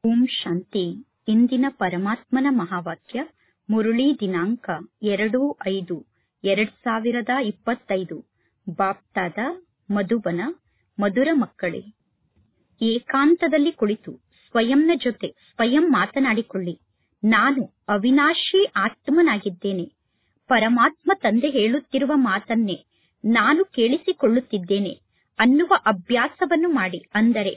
ಓಂ ಶಾಂತಿ ಇಂದಿನ ಪರಮಾತ್ಮನ ಮಹಾವಾಕ್ಯ ಮುರುಳಿ ದಿನಾಂಕ ಎರಡು ಐದು ಎರಡ್ ಸಾವಿರದ ಇಪ್ಪತ್ತೈದು ಬಾಪ್ತಾದ ಮಧುಬನ ಮಧುರ ಮಕ್ಕಳೇ ಏಕಾಂತದಲ್ಲಿ ಕುಳಿತು ಸ್ವಯಂನ ಜೊತೆ ಸ್ವಯಂ ಮಾತನಾಡಿಕೊಳ್ಳಿ ನಾನು ಅವಿನಾಶಿ ಆತ್ಮನಾಗಿದ್ದೇನೆ ಪರಮಾತ್ಮ ತಂದೆ ಹೇಳುತ್ತಿರುವ ಮಾತನ್ನೇ ನಾನು ಕೇಳಿಸಿಕೊಳ್ಳುತ್ತಿದ್ದೇನೆ ಅನ್ನುವ ಅಭ್ಯಾಸವನ್ನು ಮಾಡಿ ಅಂದರೆ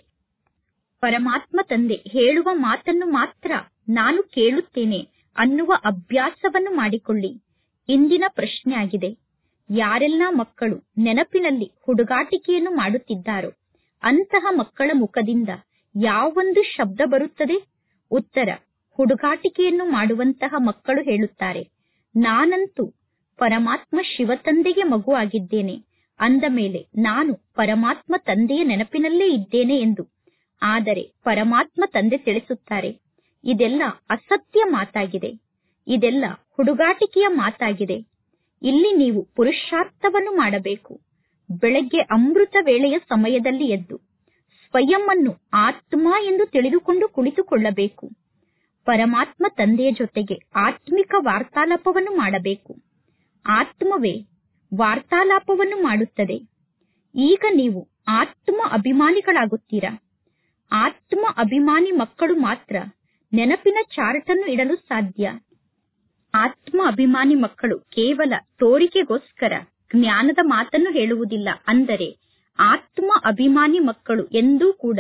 ಪರಮಾತ್ಮ ತಂದೆ ಹೇಳುವ ಮಾತನ್ನು ಮಾತ್ರ ನಾನು ಕೇಳುತ್ತೇನೆ ಅನ್ನುವ ಅಭ್ಯಾಸವನ್ನು ಮಾಡಿಕೊಳ್ಳಿ ಇಂದಿನ ಪ್ರಶ್ನೆಯಾಗಿದೆ ಯಾರೆಲ್ಲ ಮಕ್ಕಳು ನೆನಪಿನಲ್ಲಿ ಹುಡುಗಾಟಿಕೆಯನ್ನು ಮಾಡುತ್ತಿದ್ದಾರೋ ಅಂತಹ ಮಕ್ಕಳ ಮುಖದಿಂದ ಯಾವೊಂದು ಶಬ್ದ ಬರುತ್ತದೆ ಉತ್ತರ ಹುಡುಗಾಟಿಕೆಯನ್ನು ಮಾಡುವಂತಹ ಮಕ್ಕಳು ಹೇಳುತ್ತಾರೆ ನಾನಂತೂ ಪರಮಾತ್ಮ ಶಿವತಂದೆಗೆ ಮಗು ಆಗಿದ್ದೇನೆ ಅಂದ ಮೇಲೆ ನಾನು ಪರಮಾತ್ಮ ತಂದೆಯ ನೆನಪಿನಲ್ಲೇ ಇದ್ದೇನೆ ಎಂದು ಆದರೆ ಪರಮಾತ್ಮ ತಂದೆ ತಿಳಿಸುತ್ತಾರೆ ಇದೆಲ್ಲ ಅಸತ್ಯ ಮಾತಾಗಿದೆ ಇದೆಲ್ಲ ಹುಡುಗಾಟಿಕೆಯ ಮಾತಾಗಿದೆ ಇಲ್ಲಿ ನೀವು ಪುರುಷಾರ್ಥವನ್ನು ಮಾಡಬೇಕು ಬೆಳಗ್ಗೆ ಅಮೃತ ವೇಳೆಯ ಸಮಯದಲ್ಲಿ ಎದ್ದು ಸ್ವಯಂ ಅನ್ನು ಆತ್ಮ ಎಂದು ತಿಳಿದುಕೊಂಡು ಕುಳಿತುಕೊಳ್ಳಬೇಕು ಪರಮಾತ್ಮ ತಂದೆಯ ಜೊತೆಗೆ ಆತ್ಮಿಕ ವಾರ್ತಾಲಾಪವನ್ನು ಮಾಡಬೇಕು ಆತ್ಮವೇ ವಾರ್ತಾಲಾಪವನ್ನು ಮಾಡುತ್ತದೆ ಈಗ ನೀವು ಆತ್ಮ ಅಭಿಮಾನಿಗಳಾಗುತ್ತೀರಾ ಆತ್ಮ ಅಭಿಮಾನಿ ಮಕ್ಕಳು ಮಾತ್ರ ನೆನಪಿನ ಚಾರ್ಟ್ ಅನ್ನು ಇಡಲು ಸಾಧ್ಯ ಆತ್ಮ ಅಭಿಮಾನಿ ಮಕ್ಕಳು ಕೇವಲ ತೋರಿಕೆಗೋಸ್ಕರ ಜ್ಞಾನದ ಮಾತನ್ನು ಹೇಳುವುದಿಲ್ಲ ಅಂದರೆ ಆತ್ಮ ಅಭಿಮಾನಿ ಮಕ್ಕಳು ಎಂದೂ ಕೂಡ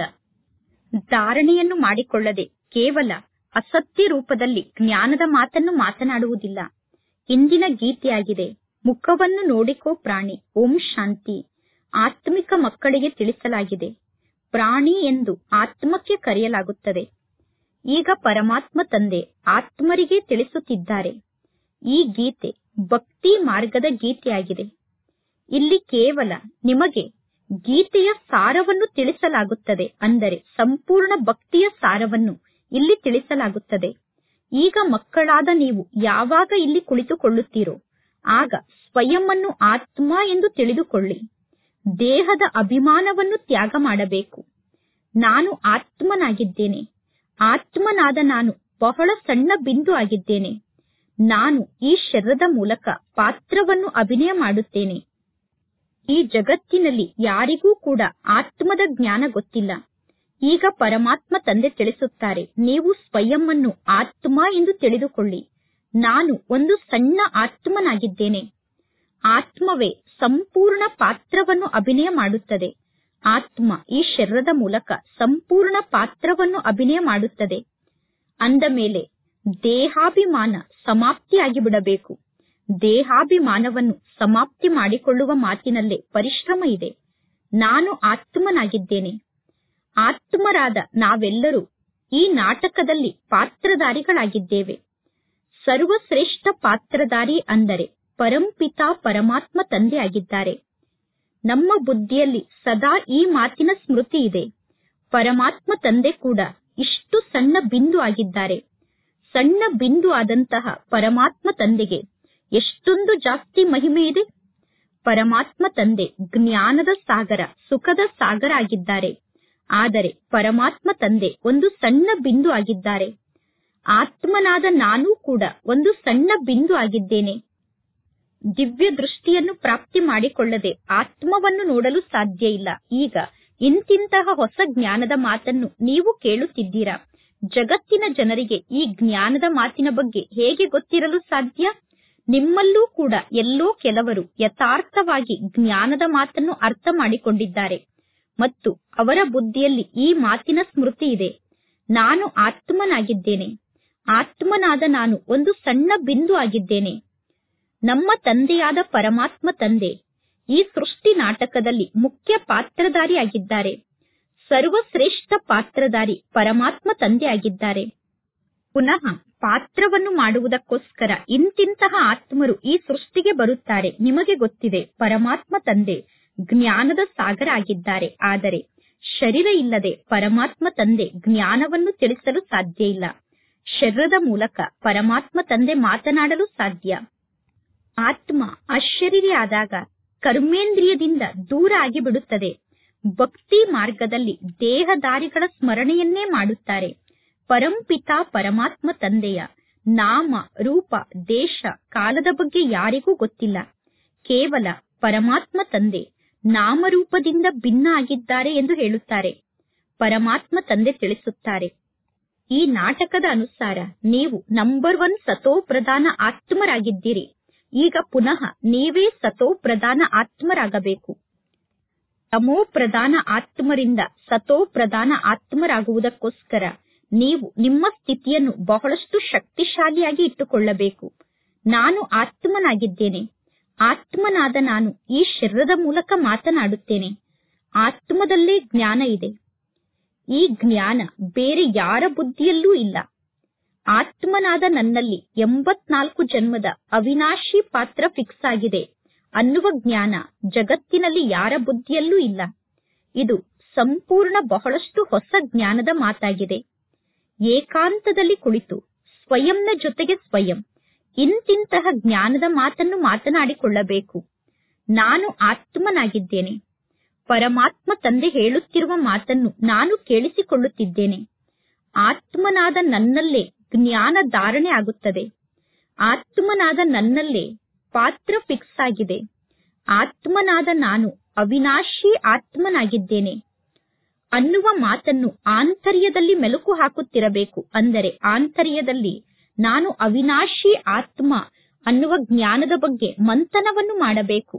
ಧಾರಣೆಯನ್ನು ಮಾಡಿಕೊಳ್ಳದೆ ಕೇವಲ ಅಸತ್ಯ ರೂಪದಲ್ಲಿ ಜ್ಞಾನದ ಮಾತನ್ನು ಮಾತನಾಡುವುದಿಲ್ಲ ಇಂದಿನ ಗೀತೆಯಾಗಿದೆ ಮುಖವನ್ನು ನೋಡಿಕೋ ಪ್ರಾಣಿ ಓಂ ಶಾಂತಿ ಆತ್ಮಿಕ ಮಕ್ಕಳಿಗೆ ತಿಳಿಸಲಾಗಿದೆ ಪ್ರಾಣಿ ಎಂದು ಆತ್ಮಕ್ಕೆ ಕರೆಯಲಾಗುತ್ತದೆ ಈಗ ಪರಮಾತ್ಮ ತಂದೆ ಆತ್ಮರಿಗೆ ತಿಳಿಸುತ್ತಿದ್ದಾರೆ ಈ ಗೀತೆ ಭಕ್ತಿ ಮಾರ್ಗದ ಗೀತೆಯಾಗಿದೆ ಇಲ್ಲಿ ಕೇವಲ ನಿಮಗೆ ಗೀತೆಯ ಸಾರವನ್ನು ತಿಳಿಸಲಾಗುತ್ತದೆ ಅಂದರೆ ಸಂಪೂರ್ಣ ಭಕ್ತಿಯ ಸಾರವನ್ನು ಇಲ್ಲಿ ತಿಳಿಸಲಾಗುತ್ತದೆ ಈಗ ಮಕ್ಕಳಾದ ನೀವು ಯಾವಾಗ ಇಲ್ಲಿ ಕುಳಿತುಕೊಳ್ಳುತ್ತೀರೋ ಆಗ ಸ್ವಯಂ ಅನ್ನು ಆತ್ಮ ಎಂದು ತಿಳಿದುಕೊಳ್ಳಿ ದೇಹದ ಅಭಿಮಾನವನ್ನು ತ್ಯಾಗ ಮಾಡಬೇಕು ನಾನು ಆತ್ಮನಾಗಿದ್ದೇನೆ ಆತ್ಮನಾದ ನಾನು ಬಹಳ ಸಣ್ಣ ಬಿಂದು ಆಗಿದ್ದೇನೆ ನಾನು ಈ ಶರೀರದ ಮೂಲಕ ಪಾತ್ರವನ್ನು ಅಭಿನಯ ಮಾಡುತ್ತೇನೆ ಈ ಜಗತ್ತಿನಲ್ಲಿ ಯಾರಿಗೂ ಕೂಡ ಆತ್ಮದ ಜ್ಞಾನ ಗೊತ್ತಿಲ್ಲ ಈಗ ಪರಮಾತ್ಮ ತಂದೆ ತಿಳಿಸುತ್ತಾರೆ ನೀವು ಸ್ವಯಂ ಅನ್ನು ಆತ್ಮ ಎಂದು ತಿಳಿದುಕೊಳ್ಳಿ ನಾನು ಒಂದು ಸಣ್ಣ ಆತ್ಮನಾಗಿದ್ದೇನೆ ಆತ್ಮವೇ ಸಂಪೂರ್ಣ ಪಾತ್ರವನ್ನು ಅಭಿನಯ ಮಾಡುತ್ತದೆ ಆತ್ಮ ಈ ಶರೀರದ ಮೂಲಕ ಸಂಪೂರ್ಣ ಪಾತ್ರವನ್ನು ಅಭಿನಯ ಮಾಡುತ್ತದೆ ಅಂದ ಮೇಲೆ ದೇಹಾಭಿಮಾನ ಸಮಾಪ್ತಿಯಾಗಿ ಬಿಡಬೇಕು ದೇಹಾಭಿಮಾನವನ್ನು ಸಮಾಪ್ತಿ ಮಾಡಿಕೊಳ್ಳುವ ಮಾತಿನಲ್ಲೇ ಪರಿಶ್ರಮ ಇದೆ ನಾನು ಆತ್ಮನಾಗಿದ್ದೇನೆ ಆತ್ಮರಾದ ನಾವೆಲ್ಲರೂ ಈ ನಾಟಕದಲ್ಲಿ ಪಾತ್ರಧಾರಿಗಳಾಗಿದ್ದೇವೆ ಸರ್ವಶ್ರೇಷ್ಠ ಪಾತ್ರಧಾರಿ ಅಂದರೆ ಪರಂಪಿತ ಪರಮಾತ್ಮ ತಂದೆ ಆಗಿದ್ದಾರೆ ನಮ್ಮ ಬುದ್ಧಿಯಲ್ಲಿ ಸದಾ ಈ ಮಾತಿನ ಸ್ಮೃತಿ ಇದೆ ಪರಮಾತ್ಮ ತಂದೆ ಕೂಡ ಇಷ್ಟು ಸಣ್ಣ ಬಿಂದು ಆಗಿದ್ದಾರೆ ಸಣ್ಣ ಬಿಂದು ಆದಂತಹ ಪರಮಾತ್ಮ ತಂದೆಗೆ ಎಷ್ಟೊಂದು ಜಾಸ್ತಿ ಮಹಿಮೆ ಇದೆ ಪರಮಾತ್ಮ ತಂದೆ ಜ್ಞಾನದ ಸಾಗರ ಸುಖದ ಸಾಗರ ಆಗಿದ್ದಾರೆ ಆದರೆ ಪರಮಾತ್ಮ ತಂದೆ ಒಂದು ಸಣ್ಣ ಬಿಂದು ಆಗಿದ್ದಾರೆ ಆತ್ಮನಾದ ನಾನೂ ಕೂಡ ಒಂದು ಸಣ್ಣ ಬಿಂದು ಆಗಿದ್ದೇನೆ ದಿವ್ಯ ದೃಷ್ಟಿಯನ್ನು ಪ್ರಾಪ್ತಿ ಮಾಡಿಕೊಳ್ಳದೆ ಆತ್ಮವನ್ನು ನೋಡಲು ಸಾಧ್ಯ ಇಲ್ಲ ಈಗ ಇಂತಿಂತಹ ಹೊಸ ಜ್ಞಾನದ ಮಾತನ್ನು ನೀವು ಕೇಳುತ್ತಿದ್ದೀರಾ ಜಗತ್ತಿನ ಜನರಿಗೆ ಈ ಜ್ಞಾನದ ಮಾತಿನ ಬಗ್ಗೆ ಹೇಗೆ ಗೊತ್ತಿರಲು ಸಾಧ್ಯ ನಿಮ್ಮಲ್ಲೂ ಕೂಡ ಎಲ್ಲೋ ಕೆಲವರು ಯಥಾರ್ಥವಾಗಿ ಜ್ಞಾನದ ಮಾತನ್ನು ಅರ್ಥ ಮಾಡಿಕೊಂಡಿದ್ದಾರೆ ಮತ್ತು ಅವರ ಬುದ್ಧಿಯಲ್ಲಿ ಈ ಮಾತಿನ ಸ್ಮೃತಿ ಇದೆ ನಾನು ಆತ್ಮನಾಗಿದ್ದೇನೆ ಆತ್ಮನಾದ ನಾನು ಒಂದು ಸಣ್ಣ ಬಿಂದು ಆಗಿದ್ದೇನೆ ನಮ್ಮ ತಂದೆಯಾದ ಪರಮಾತ್ಮ ತಂದೆ ಈ ಸೃಷ್ಟಿ ನಾಟಕದಲ್ಲಿ ಮುಖ್ಯ ಪಾತ್ರಧಾರಿಯಾಗಿದ್ದಾರೆ ಸರ್ವಶ್ರೇಷ್ಠ ಪಾತ್ರಧಾರಿ ಪರಮಾತ್ಮ ತಂದೆ ಆಗಿದ್ದಾರೆ ಪುನಃ ಪಾತ್ರವನ್ನು ಮಾಡುವುದಕ್ಕೋಸ್ಕರ ಇಂತಿಂತಹ ಆತ್ಮರು ಈ ಸೃಷ್ಟಿಗೆ ಬರುತ್ತಾರೆ ನಿಮಗೆ ಗೊತ್ತಿದೆ ಪರಮಾತ್ಮ ತಂದೆ ಜ್ಞಾನದ ಸಾಗರ ಆಗಿದ್ದಾರೆ ಆದರೆ ಶರೀರ ಇಲ್ಲದೆ ಪರಮಾತ್ಮ ತಂದೆ ಜ್ಞಾನವನ್ನು ತಿಳಿಸಲು ಸಾಧ್ಯ ಇಲ್ಲ ಶರೀರದ ಮೂಲಕ ಪರಮಾತ್ಮ ತಂದೆ ಮಾತನಾಡಲು ಸಾಧ್ಯ ಆತ್ಮ ಅಶರೀರಿ ಆದಾಗ ಕರ್ಮೇಂದ್ರಿಯದಿಂದ ದೂರ ಆಗಿ ಬಿಡುತ್ತದೆ ಭಕ್ತಿ ಮಾರ್ಗದಲ್ಲಿ ದೇಹದಾರಿಗಳ ಸ್ಮರಣೆಯನ್ನೇ ಮಾಡುತ್ತಾರೆ ಪರಂಪಿತ ಪರಮಾತ್ಮ ತಂದೆಯ ನಾಮ ರೂಪ ದೇಶ ಕಾಲದ ಬಗ್ಗೆ ಯಾರಿಗೂ ಗೊತ್ತಿಲ್ಲ ಕೇವಲ ಪರಮಾತ್ಮ ತಂದೆ ನಾಮರೂಪದಿಂದ ಭಿನ್ನ ಆಗಿದ್ದಾರೆ ಎಂದು ಹೇಳುತ್ತಾರೆ ಪರಮಾತ್ಮ ತಂದೆ ತಿಳಿಸುತ್ತಾರೆ ಈ ನಾಟಕದ ಅನುಸಾರ ನೀವು ನಂಬರ್ ಒನ್ ಸತೋ ಪ್ರಧಾನ ಆತ್ಮರಾಗಿದ್ದೀರಿ ಈಗ ಪುನಃ ನೀವೇ ಸತೋ ಪ್ರಧಾನ ಆತ್ಮರಾಗಬೇಕು ತಮೋ ಪ್ರಧಾನ ಆತ್ಮರಿಂದ ಸತೋ ಪ್ರಧಾನ ಆತ್ಮರಾಗುವುದಕ್ಕೋಸ್ಕರ ನೀವು ನಿಮ್ಮ ಸ್ಥಿತಿಯನ್ನು ಬಹಳಷ್ಟು ಶಕ್ತಿಶಾಲಿಯಾಗಿ ಇಟ್ಟುಕೊಳ್ಳಬೇಕು ನಾನು ಆತ್ಮನಾಗಿದ್ದೇನೆ ಆತ್ಮನಾದ ನಾನು ಈ ಶರೀರದ ಮೂಲಕ ಮಾತನಾಡುತ್ತೇನೆ ಆತ್ಮದಲ್ಲೇ ಜ್ಞಾನ ಇದೆ ಈ ಜ್ಞಾನ ಬೇರೆ ಯಾರ ಬುದ್ಧಿಯಲ್ಲೂ ಇಲ್ಲ ಆತ್ಮನಾದ ನನ್ನಲ್ಲಿ ಎಂಬತ್ನಾಲ್ಕು ಜನ್ಮದ ಅವಿನಾಶಿ ಪಾತ್ರ ಫಿಕ್ಸ್ ಆಗಿದೆ ಅನ್ನುವ ಜ್ಞಾನ ಜಗತ್ತಿನಲ್ಲಿ ಯಾರ ಬುದ್ಧಿಯಲ್ಲೂ ಇಲ್ಲ ಇದು ಸಂಪೂರ್ಣ ಬಹಳಷ್ಟು ಹೊಸ ಜ್ಞಾನದ ಮಾತಾಗಿದೆ ಏಕಾಂತದಲ್ಲಿ ಕುಳಿತು ಸ್ವಯಂನ ಜೊತೆಗೆ ಸ್ವಯಂ ಇಂತಿಂತಹ ಜ್ಞಾನದ ಮಾತನ್ನು ಮಾತನಾಡಿಕೊಳ್ಳಬೇಕು ನಾನು ಆತ್ಮನಾಗಿದ್ದೇನೆ ಪರಮಾತ್ಮ ತಂದೆ ಹೇಳುತ್ತಿರುವ ಮಾತನ್ನು ನಾನು ಕೇಳಿಸಿಕೊಳ್ಳುತ್ತಿದ್ದೇನೆ ಆತ್ಮನಾದ ನನ್ನಲ್ಲೇ ಜ್ಞಾನ ಧಾರಣೆ ಆಗುತ್ತದೆ ಆತ್ಮನಾದ ನನ್ನಲ್ಲೇ ಪಾತ್ರ ಫಿಕ್ಸ್ ಆಗಿದೆ ಆತ್ಮನಾದ ನಾನು ಅವಿನಾಶಿ ಆತ್ಮನಾಗಿದ್ದೇನೆ ಅನ್ನುವ ಮಾತನ್ನು ಆಂತರ್ಯದಲ್ಲಿ ಮೆಲುಕು ಹಾಕುತ್ತಿರಬೇಕು ಅಂದರೆ ಆಂತರ್ಯದಲ್ಲಿ ನಾನು ಅವಿನಾಶಿ ಆತ್ಮ ಅನ್ನುವ ಜ್ಞಾನದ ಬಗ್ಗೆ ಮಂಥನವನ್ನು ಮಾಡಬೇಕು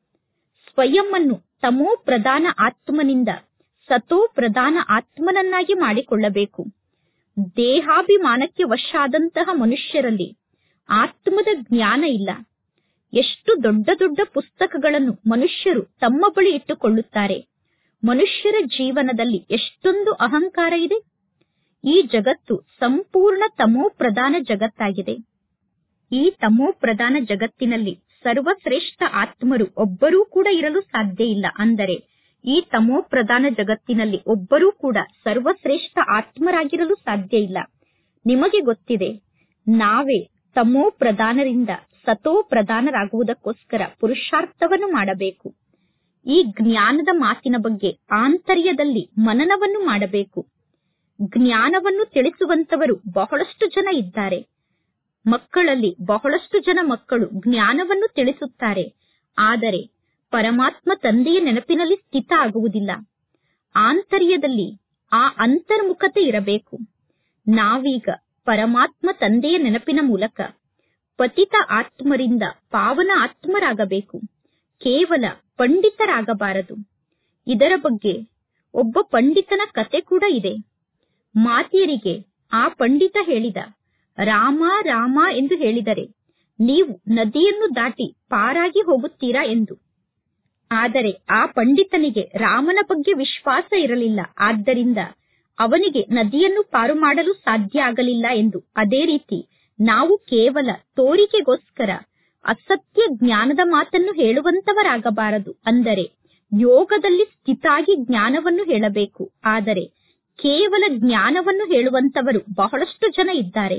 ಸ್ವಯಂವನ್ನು ತಮೋ ಪ್ರಧಾನ ಆತ್ಮನಿಂದ ಸತೋ ಪ್ರಧಾನ ಆತ್ಮನನ್ನಾಗಿ ಮಾಡಿಕೊಳ್ಳಬೇಕು ದೇಹಾಭಿಮಾನಕ್ಕೆ ವಶ ಆದಂತಹ ಮನುಷ್ಯರಲ್ಲಿ ಆತ್ಮದ ಜ್ಞಾನ ಇಲ್ಲ ಎಷ್ಟು ದೊಡ್ಡ ದೊಡ್ಡ ಪುಸ್ತಕಗಳನ್ನು ಮನುಷ್ಯರು ತಮ್ಮ ಬಳಿ ಇಟ್ಟುಕೊಳ್ಳುತ್ತಾರೆ ಮನುಷ್ಯರ ಜೀವನದಲ್ಲಿ ಎಷ್ಟೊಂದು ಅಹಂಕಾರ ಇದೆ ಈ ಜಗತ್ತು ಸಂಪೂರ್ಣ ತಮೋ ಪ್ರಧಾನ ಜಗತ್ತಾಗಿದೆ ಈ ತಮೋ ಪ್ರಧಾನ ಜಗತ್ತಿನಲ್ಲಿ ಸರ್ವಶ್ರೇಷ್ಠ ಆತ್ಮರು ಒಬ್ಬರೂ ಕೂಡ ಇರಲು ಸಾಧ್ಯ ಇಲ್ಲ ಅಂದರೆ ಈ ತಮೋ ಪ್ರಧಾನ ಜಗತ್ತಿನಲ್ಲಿ ಒಬ್ಬರೂ ಕೂಡ ಸರ್ವಶ್ರೇಷ್ಠ ಆತ್ಮರಾಗಿರಲು ಸಾಧ್ಯ ಇಲ್ಲ ನಿಮಗೆ ಗೊತ್ತಿದೆ ನಾವೇ ತಮೋ ಪ್ರಧಾನರಿಂದ ಸತೋ ಪ್ರಧಾನರಾಗುವುದಕ್ಕೋಸ್ಕರ ಪುರುಷಾರ್ಥವನ್ನು ಮಾಡಬೇಕು ಈ ಜ್ಞಾನದ ಮಾತಿನ ಬಗ್ಗೆ ಆಂತರ್ಯದಲ್ಲಿ ಮನನವನ್ನು ಮಾಡಬೇಕು ಜ್ಞಾನವನ್ನು ತಿಳಿಸುವಂತವರು ಬಹಳಷ್ಟು ಜನ ಇದ್ದಾರೆ ಮಕ್ಕಳಲ್ಲಿ ಬಹಳಷ್ಟು ಜನ ಮಕ್ಕಳು ಜ್ಞಾನವನ್ನು ತಿಳಿಸುತ್ತಾರೆ ಆದರೆ ಪರಮಾತ್ಮ ತಂದೆಯ ನೆನಪಿನಲ್ಲಿ ಸ್ಥಿತ ಆಗುವುದಿಲ್ಲ ಆಂತರ್ಯದಲ್ಲಿ ಆ ಅಂತರ್ಮುಖತೆ ಇರಬೇಕು ನಾವೀಗ ಪರಮಾತ್ಮ ತಂದೆಯ ನೆನಪಿನ ಮೂಲಕ ಪತಿತ ಆತ್ಮರಿಂದ ಪಾವನ ಆತ್ಮರಾಗಬೇಕು ಕೇವಲ ಪಂಡಿತರಾಗಬಾರದು ಇದರ ಬಗ್ಗೆ ಒಬ್ಬ ಪಂಡಿತನ ಕತೆ ಕೂಡ ಇದೆ ಮಾತೆಯರಿಗೆ ಆ ಪಂಡಿತ ಹೇಳಿದ ರಾಮ ರಾಮ ಎಂದು ಹೇಳಿದರೆ ನೀವು ನದಿಯನ್ನು ದಾಟಿ ಪಾರಾಗಿ ಹೋಗುತ್ತೀರಾ ಎಂದು ಆದರೆ ಆ ಪಂಡಿತನಿಗೆ ರಾಮನ ಬಗ್ಗೆ ವಿಶ್ವಾಸ ಇರಲಿಲ್ಲ ಆದ್ದರಿಂದ ಅವನಿಗೆ ನದಿಯನ್ನು ಪಾರು ಮಾಡಲು ಸಾಧ್ಯ ಆಗಲಿಲ್ಲ ಎಂದು ಅದೇ ರೀತಿ ನಾವು ಕೇವಲ ತೋರಿಕೆಗೋಸ್ಕರ ಅಸತ್ಯ ಜ್ಞಾನದ ಮಾತನ್ನು ಹೇಳುವಂತವರಾಗಬಾರದು ಅಂದರೆ ಯೋಗದಲ್ಲಿ ಸ್ಥಿತಾಗಿ ಜ್ಞಾನವನ್ನು ಹೇಳಬೇಕು ಆದರೆ ಕೇವಲ ಜ್ಞಾನವನ್ನು ಹೇಳುವಂತವರು ಬಹಳಷ್ಟು ಜನ ಇದ್ದಾರೆ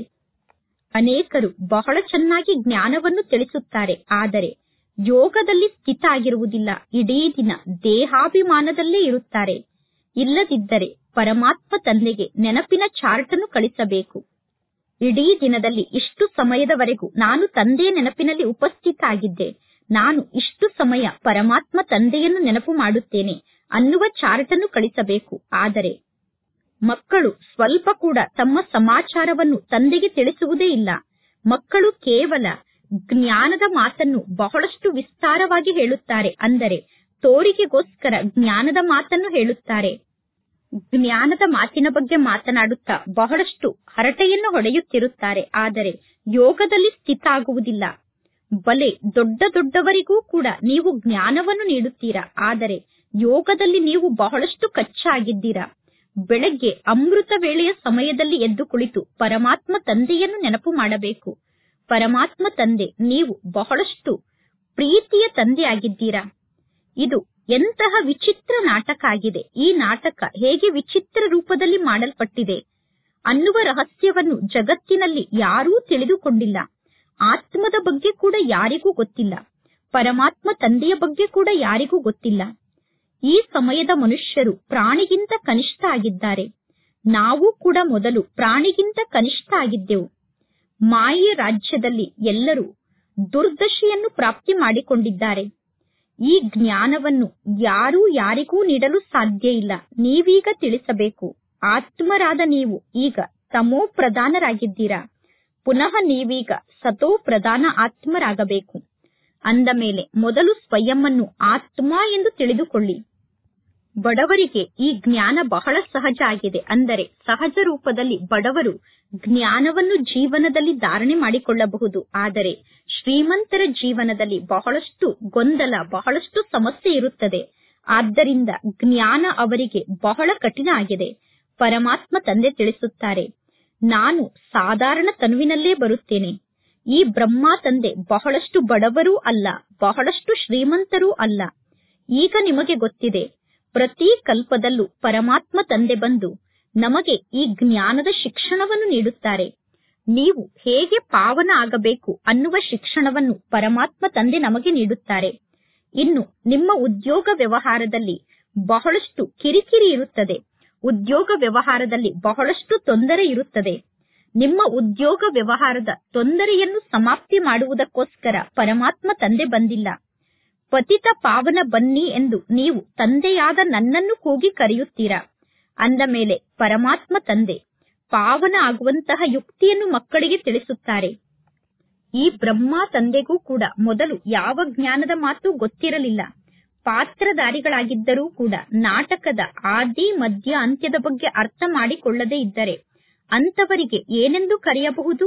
ಅನೇಕರು ಬಹಳ ಚೆನ್ನಾಗಿ ಜ್ಞಾನವನ್ನು ತಿಳಿಸುತ್ತಾರೆ ಆದರೆ ಯೋಗದಲ್ಲಿ ಸ್ಥಿತ ಆಗಿರುವುದಿಲ್ಲ ಇಡೀ ದಿನ ದೇಹಾಭಿಮಾನದಲ್ಲೇ ಇರುತ್ತಾರೆ ಇಲ್ಲದಿದ್ದರೆ ಪರಮಾತ್ಮ ತಂದೆಗೆ ನೆನಪಿನ ಚಾರ್ಟ್ ಅನ್ನು ಕಳಿಸಬೇಕು ಇಡೀ ದಿನದಲ್ಲಿ ಇಷ್ಟು ಸಮಯದವರೆಗೂ ನಾನು ತಂದೆಯ ನೆನಪಿನಲ್ಲಿ ಉಪಸ್ಥಿತ ಆಗಿದ್ದೆ ನಾನು ಇಷ್ಟು ಸಮಯ ಪರಮಾತ್ಮ ತಂದೆಯನ್ನು ನೆನಪು ಮಾಡುತ್ತೇನೆ ಅನ್ನುವ ಚಾರ್ಟ್ ಅನ್ನು ಕಳಿಸಬೇಕು ಆದರೆ ಮಕ್ಕಳು ಸ್ವಲ್ಪ ಕೂಡ ತಮ್ಮ ಸಮಾಚಾರವನ್ನು ತಂದೆಗೆ ತಿಳಿಸುವುದೇ ಇಲ್ಲ ಮಕ್ಕಳು ಕೇವಲ ಜ್ಞಾನದ ಮಾತನ್ನು ಬಹಳಷ್ಟು ವಿಸ್ತಾರವಾಗಿ ಹೇಳುತ್ತಾರೆ ಅಂದರೆ ತೋರಿಕೆಗೋಸ್ಕರ ಜ್ಞಾನದ ಮಾತನ್ನು ಹೇಳುತ್ತಾರೆ ಜ್ಞಾನದ ಮಾತಿನ ಬಗ್ಗೆ ಮಾತನಾಡುತ್ತಾ ಬಹಳಷ್ಟು ಹರಟೆಯನ್ನು ಹೊಡೆಯುತ್ತಿರುತ್ತಾರೆ ಆದರೆ ಯೋಗದಲ್ಲಿ ಸ್ಥಿತ ಆಗುವುದಿಲ್ಲ ಬಲೆ ದೊಡ್ಡ ದೊಡ್ಡವರಿಗೂ ಕೂಡ ನೀವು ಜ್ಞಾನವನ್ನು ನೀಡುತ್ತೀರಾ ಆದರೆ ಯೋಗದಲ್ಲಿ ನೀವು ಬಹಳಷ್ಟು ಕಚ್ಚಾ ಆಗಿದ್ದೀರಾ ಬೆಳಗ್ಗೆ ಅಮೃತ ವೇಳೆಯ ಸಮಯದಲ್ಲಿ ಎದ್ದು ಕುಳಿತು ಪರಮಾತ್ಮ ತಂದೆಯನ್ನು ನೆನಪು ಮಾಡಬೇಕು ಪರಮಾತ್ಮ ತಂದೆ ನೀವು ಬಹಳಷ್ಟು ಪ್ರೀತಿಯ ತಂದೆ ಆಗಿದ್ದೀರಾ ಇದು ಎಂತಹ ವಿಚಿತ್ರ ನಾಟಕ ಆಗಿದೆ ಈ ನಾಟಕ ಹೇಗೆ ವಿಚಿತ್ರ ರೂಪದಲ್ಲಿ ಮಾಡಲ್ಪಟ್ಟಿದೆ ಅನ್ನುವ ರಹಸ್ಯವನ್ನು ಜಗತ್ತಿನಲ್ಲಿ ಯಾರೂ ತಿಳಿದುಕೊಂಡಿಲ್ಲ ಆತ್ಮದ ಬಗ್ಗೆ ಕೂಡ ಯಾರಿಗೂ ಗೊತ್ತಿಲ್ಲ ಪರಮಾತ್ಮ ತಂದೆಯ ಬಗ್ಗೆ ಕೂಡ ಯಾರಿಗೂ ಗೊತ್ತಿಲ್ಲ ಈ ಸಮಯದ ಮನುಷ್ಯರು ಪ್ರಾಣಿಗಿಂತ ಕನಿಷ್ಠ ಆಗಿದ್ದಾರೆ ನಾವು ಕೂಡ ಮೊದಲು ಪ್ರಾಣಿಗಿಂತ ಕನಿಷ್ಠ ಆಗಿದ್ದೆವು ಮಾಯೆಯ ರಾಜ್ಯದಲ್ಲಿ ಎಲ್ಲರೂ ದುರ್ದಶೆಯನ್ನು ಪ್ರಾಪ್ತಿ ಮಾಡಿಕೊಂಡಿದ್ದಾರೆ ಈ ಜ್ಞಾನವನ್ನು ಯಾರೂ ಯಾರಿಗೂ ನೀಡಲು ಸಾಧ್ಯ ಇಲ್ಲ ನೀವೀಗ ತಿಳಿಸಬೇಕು ಆತ್ಮರಾದ ನೀವು ಈಗ ತಮೋ ಪ್ರಧಾನರಾಗಿದ್ದೀರಾ ಪುನಃ ನೀವೀಗ ಸತೋ ಪ್ರಧಾನ ಆತ್ಮರಾಗಬೇಕು ಅಂದ ಮೇಲೆ ಮೊದಲು ಸ್ವಯಂವನ್ನು ಆತ್ಮ ಎಂದು ತಿಳಿದುಕೊಳ್ಳಿ ಬಡವರಿಗೆ ಈ ಜ್ಞಾನ ಬಹಳ ಸಹಜ ಆಗಿದೆ ಅಂದರೆ ಸಹಜ ರೂಪದಲ್ಲಿ ಬಡವರು ಜ್ಞಾನವನ್ನು ಜೀವನದಲ್ಲಿ ಧಾರಣೆ ಮಾಡಿಕೊಳ್ಳಬಹುದು ಆದರೆ ಶ್ರೀಮಂತರ ಜೀವನದಲ್ಲಿ ಬಹಳಷ್ಟು ಗೊಂದಲ ಬಹಳಷ್ಟು ಸಮಸ್ಯೆ ಇರುತ್ತದೆ ಆದ್ದರಿಂದ ಜ್ಞಾನ ಅವರಿಗೆ ಬಹಳ ಕಠಿಣ ಆಗಿದೆ ಪರಮಾತ್ಮ ತಂದೆ ತಿಳಿಸುತ್ತಾರೆ ನಾನು ಸಾಧಾರಣ ತನುವಿನಲ್ಲೇ ಬರುತ್ತೇನೆ ಈ ಬ್ರಹ್ಮ ತಂದೆ ಬಹಳಷ್ಟು ಬಡವರೂ ಅಲ್ಲ ಬಹಳಷ್ಟು ಶ್ರೀಮಂತರೂ ಅಲ್ಲ ಈಗ ನಿಮಗೆ ಗೊತ್ತಿದೆ ಪ್ರತಿ ಕಲ್ಪದಲ್ಲೂ ಪರಮಾತ್ಮ ತಂದೆ ಬಂದು ನಮಗೆ ಈ ಜ್ಞಾನದ ಶಿಕ್ಷಣವನ್ನು ನೀಡುತ್ತಾರೆ ನೀವು ಹೇಗೆ ಪಾವನ ಆಗಬೇಕು ಅನ್ನುವ ಶಿಕ್ಷಣವನ್ನು ಪರಮಾತ್ಮ ತಂದೆ ನಮಗೆ ನೀಡುತ್ತಾರೆ ಇನ್ನು ನಿಮ್ಮ ಉದ್ಯೋಗ ವ್ಯವಹಾರದಲ್ಲಿ ಬಹಳಷ್ಟು ಕಿರಿಕಿರಿ ಇರುತ್ತದೆ ಉದ್ಯೋಗ ವ್ಯವಹಾರದಲ್ಲಿ ಬಹಳಷ್ಟು ತೊಂದರೆ ಇರುತ್ತದೆ ನಿಮ್ಮ ಉದ್ಯೋಗ ವ್ಯವಹಾರದ ತೊಂದರೆಯನ್ನು ಸಮಾಪ್ತಿ ಮಾಡುವುದಕ್ಕೋಸ್ಕರ ಪರಮಾತ್ಮ ತಂದೆ ಬಂದಿಲ್ಲ ಪತಿತ ಪಾವನ ಬನ್ನಿ ಎಂದು ನೀವು ತಂದೆಯಾದ ನನ್ನನ್ನು ಕೂಗಿ ಕರೆಯುತ್ತೀರಾ ಅಂದ ಮೇಲೆ ಪರಮಾತ್ಮ ತಂದೆ ಪಾವನ ಆಗುವಂತಹ ಯುಕ್ತಿಯನ್ನು ಮಕ್ಕಳಿಗೆ ತಿಳಿಸುತ್ತಾರೆ ಈ ಬ್ರಹ್ಮ ತಂದೆಗೂ ಕೂಡ ಮೊದಲು ಯಾವ ಜ್ಞಾನದ ಮಾತು ಗೊತ್ತಿರಲಿಲ್ಲ ಪಾತ್ರಧಾರಿಗಳಾಗಿದ್ದರೂ ಕೂಡ ನಾಟಕದ ಆದಿ ಮಧ್ಯ ಅಂತ್ಯದ ಬಗ್ಗೆ ಅರ್ಥ ಮಾಡಿಕೊಳ್ಳದೇ ಇದ್ದರೆ ಅಂತವರಿಗೆ ಏನೆಂದು ಕರೆಯಬಹುದು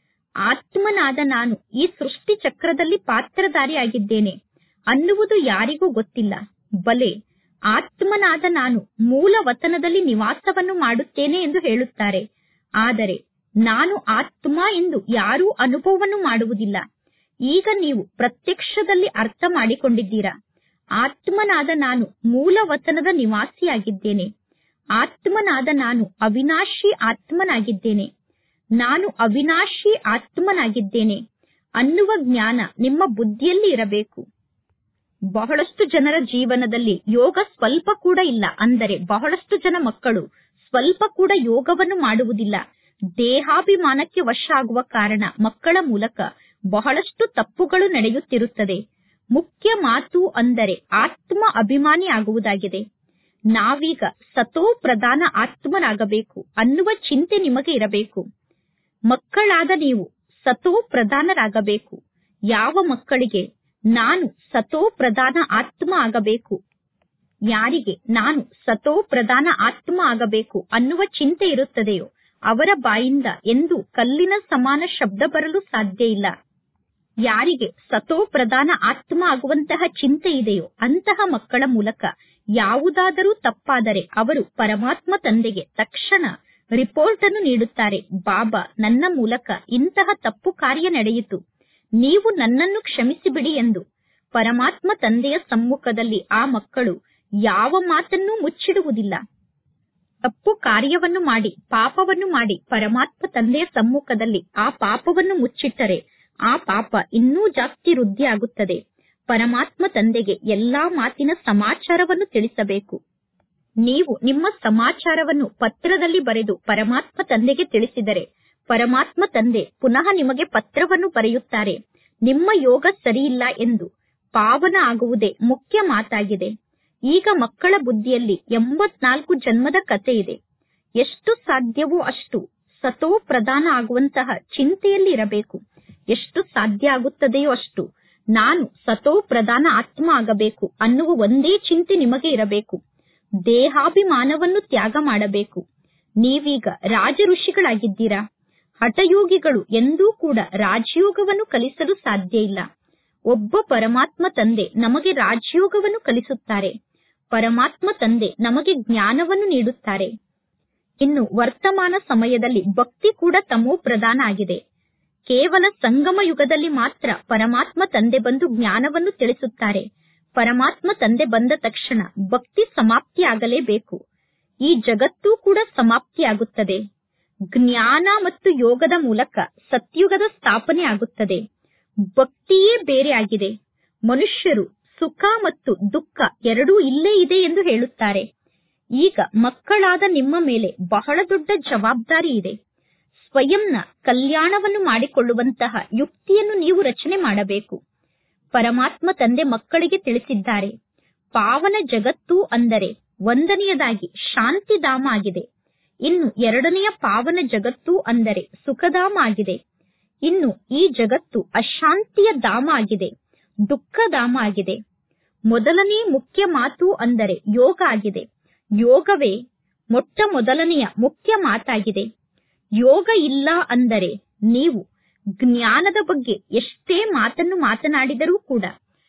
ಆತ್ಮನಾದ ನಾನು ಈ ಸೃಷ್ಟಿ ಚಕ್ರದಲ್ಲಿ ಪಾತ್ರಧಾರಿಯಾಗಿದ್ದೇನೆ ಅನ್ನುವುದು ಯಾರಿಗೂ ಗೊತ್ತಿಲ್ಲ ಬಲೆ ಆತ್ಮನಾದ ನಾನು ಮೂಲ ವತನದಲ್ಲಿ ನಿವಾಸವನ್ನು ಮಾಡುತ್ತೇನೆ ಎಂದು ಹೇಳುತ್ತಾರೆ ಆದರೆ ನಾನು ಆತ್ಮ ಎಂದು ಯಾರೂ ಅನುಭವವನ್ನು ಮಾಡುವುದಿಲ್ಲ ಈಗ ನೀವು ಪ್ರತ್ಯಕ್ಷದಲ್ಲಿ ಅರ್ಥ ಮಾಡಿಕೊಂಡಿದ್ದೀರಾ ಆತ್ಮನಾದ ನಾನು ಮೂಲ ವತನದ ನಿವಾಸಿಯಾಗಿದ್ದೇನೆ ಆತ್ಮನಾದ ನಾನು ಅವಿನಾಶಿ ಆತ್ಮನಾಗಿದ್ದೇನೆ ನಾನು ಅವಿನಾಶಿ ಆತ್ಮನಾಗಿದ್ದೇನೆ ಅನ್ನುವ ಜ್ಞಾನ ನಿಮ್ಮ ಬುದ್ಧಿಯಲ್ಲಿ ಇರಬೇಕು ಬಹಳಷ್ಟು ಜನರ ಜೀವನದಲ್ಲಿ ಯೋಗ ಸ್ವಲ್ಪ ಕೂಡ ಇಲ್ಲ ಅಂದರೆ ಬಹಳಷ್ಟು ಜನ ಮಕ್ಕಳು ಸ್ವಲ್ಪ ಕೂಡ ಯೋಗವನ್ನು ಮಾಡುವುದಿಲ್ಲ ದೇಹಾಭಿಮಾನಕ್ಕೆ ವಶ ಆಗುವ ಕಾರಣ ಮಕ್ಕಳ ಮೂಲಕ ಬಹಳಷ್ಟು ತಪ್ಪುಗಳು ನಡೆಯುತ್ತಿರುತ್ತದೆ ಮುಖ್ಯ ಮಾತು ಅಂದರೆ ಆತ್ಮ ಅಭಿಮಾನಿ ಆಗುವುದಾಗಿದೆ ನಾವೀಗ ಸತೋ ಪ್ರಧಾನ ಆತ್ಮರಾಗಬೇಕು ಅನ್ನುವ ಚಿಂತೆ ನಿಮಗೆ ಇರಬೇಕು ಮಕ್ಕಳಾದ ನೀವು ಸತೋ ಪ್ರಧಾನರಾಗಬೇಕು ಯಾವ ಮಕ್ಕಳಿಗೆ ನಾನು ಸತೋ ಪ್ರಧಾನ ಆತ್ಮ ಆಗಬೇಕು ಯಾರಿಗೆ ನಾನು ಸತೋ ಪ್ರಧಾನ ಆತ್ಮ ಆಗಬೇಕು ಅನ್ನುವ ಚಿಂತೆ ಇರುತ್ತದೆಯೋ ಅವರ ಬಾಯಿಂದ ಎಂದು ಕಲ್ಲಿನ ಸಮಾನ ಶಬ್ದ ಬರಲು ಸಾಧ್ಯ ಇಲ್ಲ ಯಾರಿಗೆ ಸತೋ ಪ್ರಧಾನ ಆತ್ಮ ಆಗುವಂತಹ ಚಿಂತೆ ಇದೆಯೋ ಅಂತಹ ಮಕ್ಕಳ ಮೂಲಕ ಯಾವುದಾದರೂ ತಪ್ಪಾದರೆ ಅವರು ಪರಮಾತ್ಮ ತಂದೆಗೆ ತಕ್ಷಣ ರಿಪೋರ್ಟ್ ಅನ್ನು ನೀಡುತ್ತಾರೆ ಬಾಬಾ ನನ್ನ ಮೂಲಕ ಇಂತಹ ತಪ್ಪು ಕಾರ್ಯ ನಡೆಯಿತು ನೀವು ನನ್ನನ್ನು ಕ್ಷಮಿಸಿಬಿಡಿ ಎಂದು ಪರಮಾತ್ಮ ತಂದೆಯ ಸಮ್ಮುಖದಲ್ಲಿ ಆ ಮಕ್ಕಳು ಯಾವ ಮಾತನ್ನೂ ಮುಚ್ಚಿಡುವುದಿಲ್ಲ ತಪ್ಪು ಕಾರ್ಯವನ್ನು ಮಾಡಿ ಪಾಪವನ್ನು ಮಾಡಿ ಪರಮಾತ್ಮ ತಂದೆಯ ಸಮ್ಮುಖದಲ್ಲಿ ಆ ಪಾಪವನ್ನು ಮುಚ್ಚಿಟ್ಟರೆ ಆ ಪಾಪ ಇನ್ನೂ ಜಾಸ್ತಿ ವೃದ್ಧಿ ಆಗುತ್ತದೆ ಪರಮಾತ್ಮ ತಂದೆಗೆ ಎಲ್ಲಾ ಮಾತಿನ ಸಮಾಚಾರವನ್ನು ತಿಳಿಸಬೇಕು ನೀವು ನಿಮ್ಮ ಸಮಾಚಾರವನ್ನು ಪತ್ರದಲ್ಲಿ ಬರೆದು ಪರಮಾತ್ಮ ತಂದೆಗೆ ತಿಳಿಸಿದರೆ ಪರಮಾತ್ಮ ತಂದೆ ಪುನಃ ನಿಮಗೆ ಪತ್ರವನ್ನು ಬರೆಯುತ್ತಾರೆ ನಿಮ್ಮ ಯೋಗ ಸರಿಯಿಲ್ಲ ಎಂದು ಪಾವನ ಆಗುವುದೇ ಮುಖ್ಯ ಮಾತಾಗಿದೆ ಈಗ ಮಕ್ಕಳ ಬುದ್ಧಿಯಲ್ಲಿ ಎಂಬತ್ನಾಲ್ಕು ಜನ್ಮದ ಕತೆ ಇದೆ ಎಷ್ಟು ಸಾಧ್ಯವೋ ಅಷ್ಟು ಸತೋ ಪ್ರಧಾನ ಆಗುವಂತಹ ಚಿಂತೆಯಲ್ಲಿ ಇರಬೇಕು ಎಷ್ಟು ಸಾಧ್ಯ ಆಗುತ್ತದೆಯೋ ಅಷ್ಟು ನಾನು ಸತೋ ಪ್ರಧಾನ ಆತ್ಮ ಆಗಬೇಕು ಅನ್ನುವ ಒಂದೇ ಚಿಂತೆ ನಿಮಗೆ ಇರಬೇಕು ದೇಹಾಭಿಮಾನವನ್ನು ತ್ಯಾಗ ಮಾಡಬೇಕು ನೀವೀಗ ರಾಜ ಋಷಿಗಳಾಗಿದ್ದೀರಾ ಹಠಯೋಗಿಗಳು ಎಂದೂ ಕೂಡ ರಾಜಯೋಗವನ್ನು ಕಲಿಸಲು ಸಾಧ್ಯ ಇಲ್ಲ ಒಬ್ಬ ಪರಮಾತ್ಮ ತಂದೆ ನಮಗೆ ರಾಜಯೋಗವನ್ನು ಕಲಿಸುತ್ತಾರೆ ಪರಮಾತ್ಮ ತಂದೆ ನಮಗೆ ಜ್ಞಾನವನ್ನು ನೀಡುತ್ತಾರೆ ಇನ್ನು ವರ್ತಮಾನ ಸಮಯದಲ್ಲಿ ಭಕ್ತಿ ಕೂಡ ತಮೋ ಪ್ರಧಾನ ಆಗಿದೆ ಕೇವಲ ಸಂಗಮ ಯುಗದಲ್ಲಿ ಮಾತ್ರ ಪರಮಾತ್ಮ ತಂದೆ ಬಂದು ಜ್ಞಾನವನ್ನು ತಿಳಿಸುತ್ತಾರೆ ಪರಮಾತ್ಮ ತಂದೆ ಬಂದ ತಕ್ಷಣ ಭಕ್ತಿ ಸಮಾಪ್ತಿಯಾಗಲೇಬೇಕು ಈ ಜಗತ್ತೂ ಕೂಡ ಸಮಾಪ್ತಿಯಾಗುತ್ತದೆ ಜ್ಞಾನ ಮತ್ತು ಯೋಗದ ಮೂಲಕ ಸತ್ಯುಗದ ಸ್ಥಾಪನೆ ಆಗುತ್ತದೆ ಭಕ್ತಿಯೇ ಬೇರೆ ಆಗಿದೆ ಮನುಷ್ಯರು ಸುಖ ಮತ್ತು ದುಃಖ ಎರಡೂ ಇಲ್ಲೇ ಇದೆ ಎಂದು ಹೇಳುತ್ತಾರೆ ಈಗ ಮಕ್ಕಳಾದ ನಿಮ್ಮ ಮೇಲೆ ಬಹಳ ದೊಡ್ಡ ಜವಾಬ್ದಾರಿ ಇದೆ ಸ್ವಯಂನ ಕಲ್ಯಾಣವನ್ನು ಮಾಡಿಕೊಳ್ಳುವಂತಹ ಯುಕ್ತಿಯನ್ನು ನೀವು ರಚನೆ ಮಾಡಬೇಕು ಪರಮಾತ್ಮ ತಂದೆ ಮಕ್ಕಳಿಗೆ ತಿಳಿಸಿದ್ದಾರೆ ಪಾವನ ಜಗತ್ತು ಅಂದರೆ ಒಂದನೆಯದಾಗಿ ಶಾಂತಿಧಾಮ ಆಗಿದೆ ಇನ್ನು ಎರಡನೆಯ ಪಾವನ ಜಗತ್ತು ಅಂದರೆ ಸುಖಧಾಮ ಆಗಿದೆ ಇನ್ನು ಈ ಜಗತ್ತು ಅಶಾಂತಿಯ ಧಾಮ ಆಗಿದೆ ದುಃಖಧಾಮ ಆಗಿದೆ ಮೊದಲನೇ ಮುಖ್ಯ ಮಾತು ಅಂದರೆ ಯೋಗ ಆಗಿದೆ ಯೋಗವೇ ಮೊಟ್ಟ ಮೊದಲನೆಯ ಮುಖ್ಯ ಮಾತಾಗಿದೆ ಯೋಗ ಇಲ್ಲ ಅಂದರೆ ನೀವು ಜ್ಞಾನದ ಬಗ್ಗೆ ಎಷ್ಟೇ ಮಾತನ್ನು ಮಾತನಾಡಿದರೂ ಕೂಡ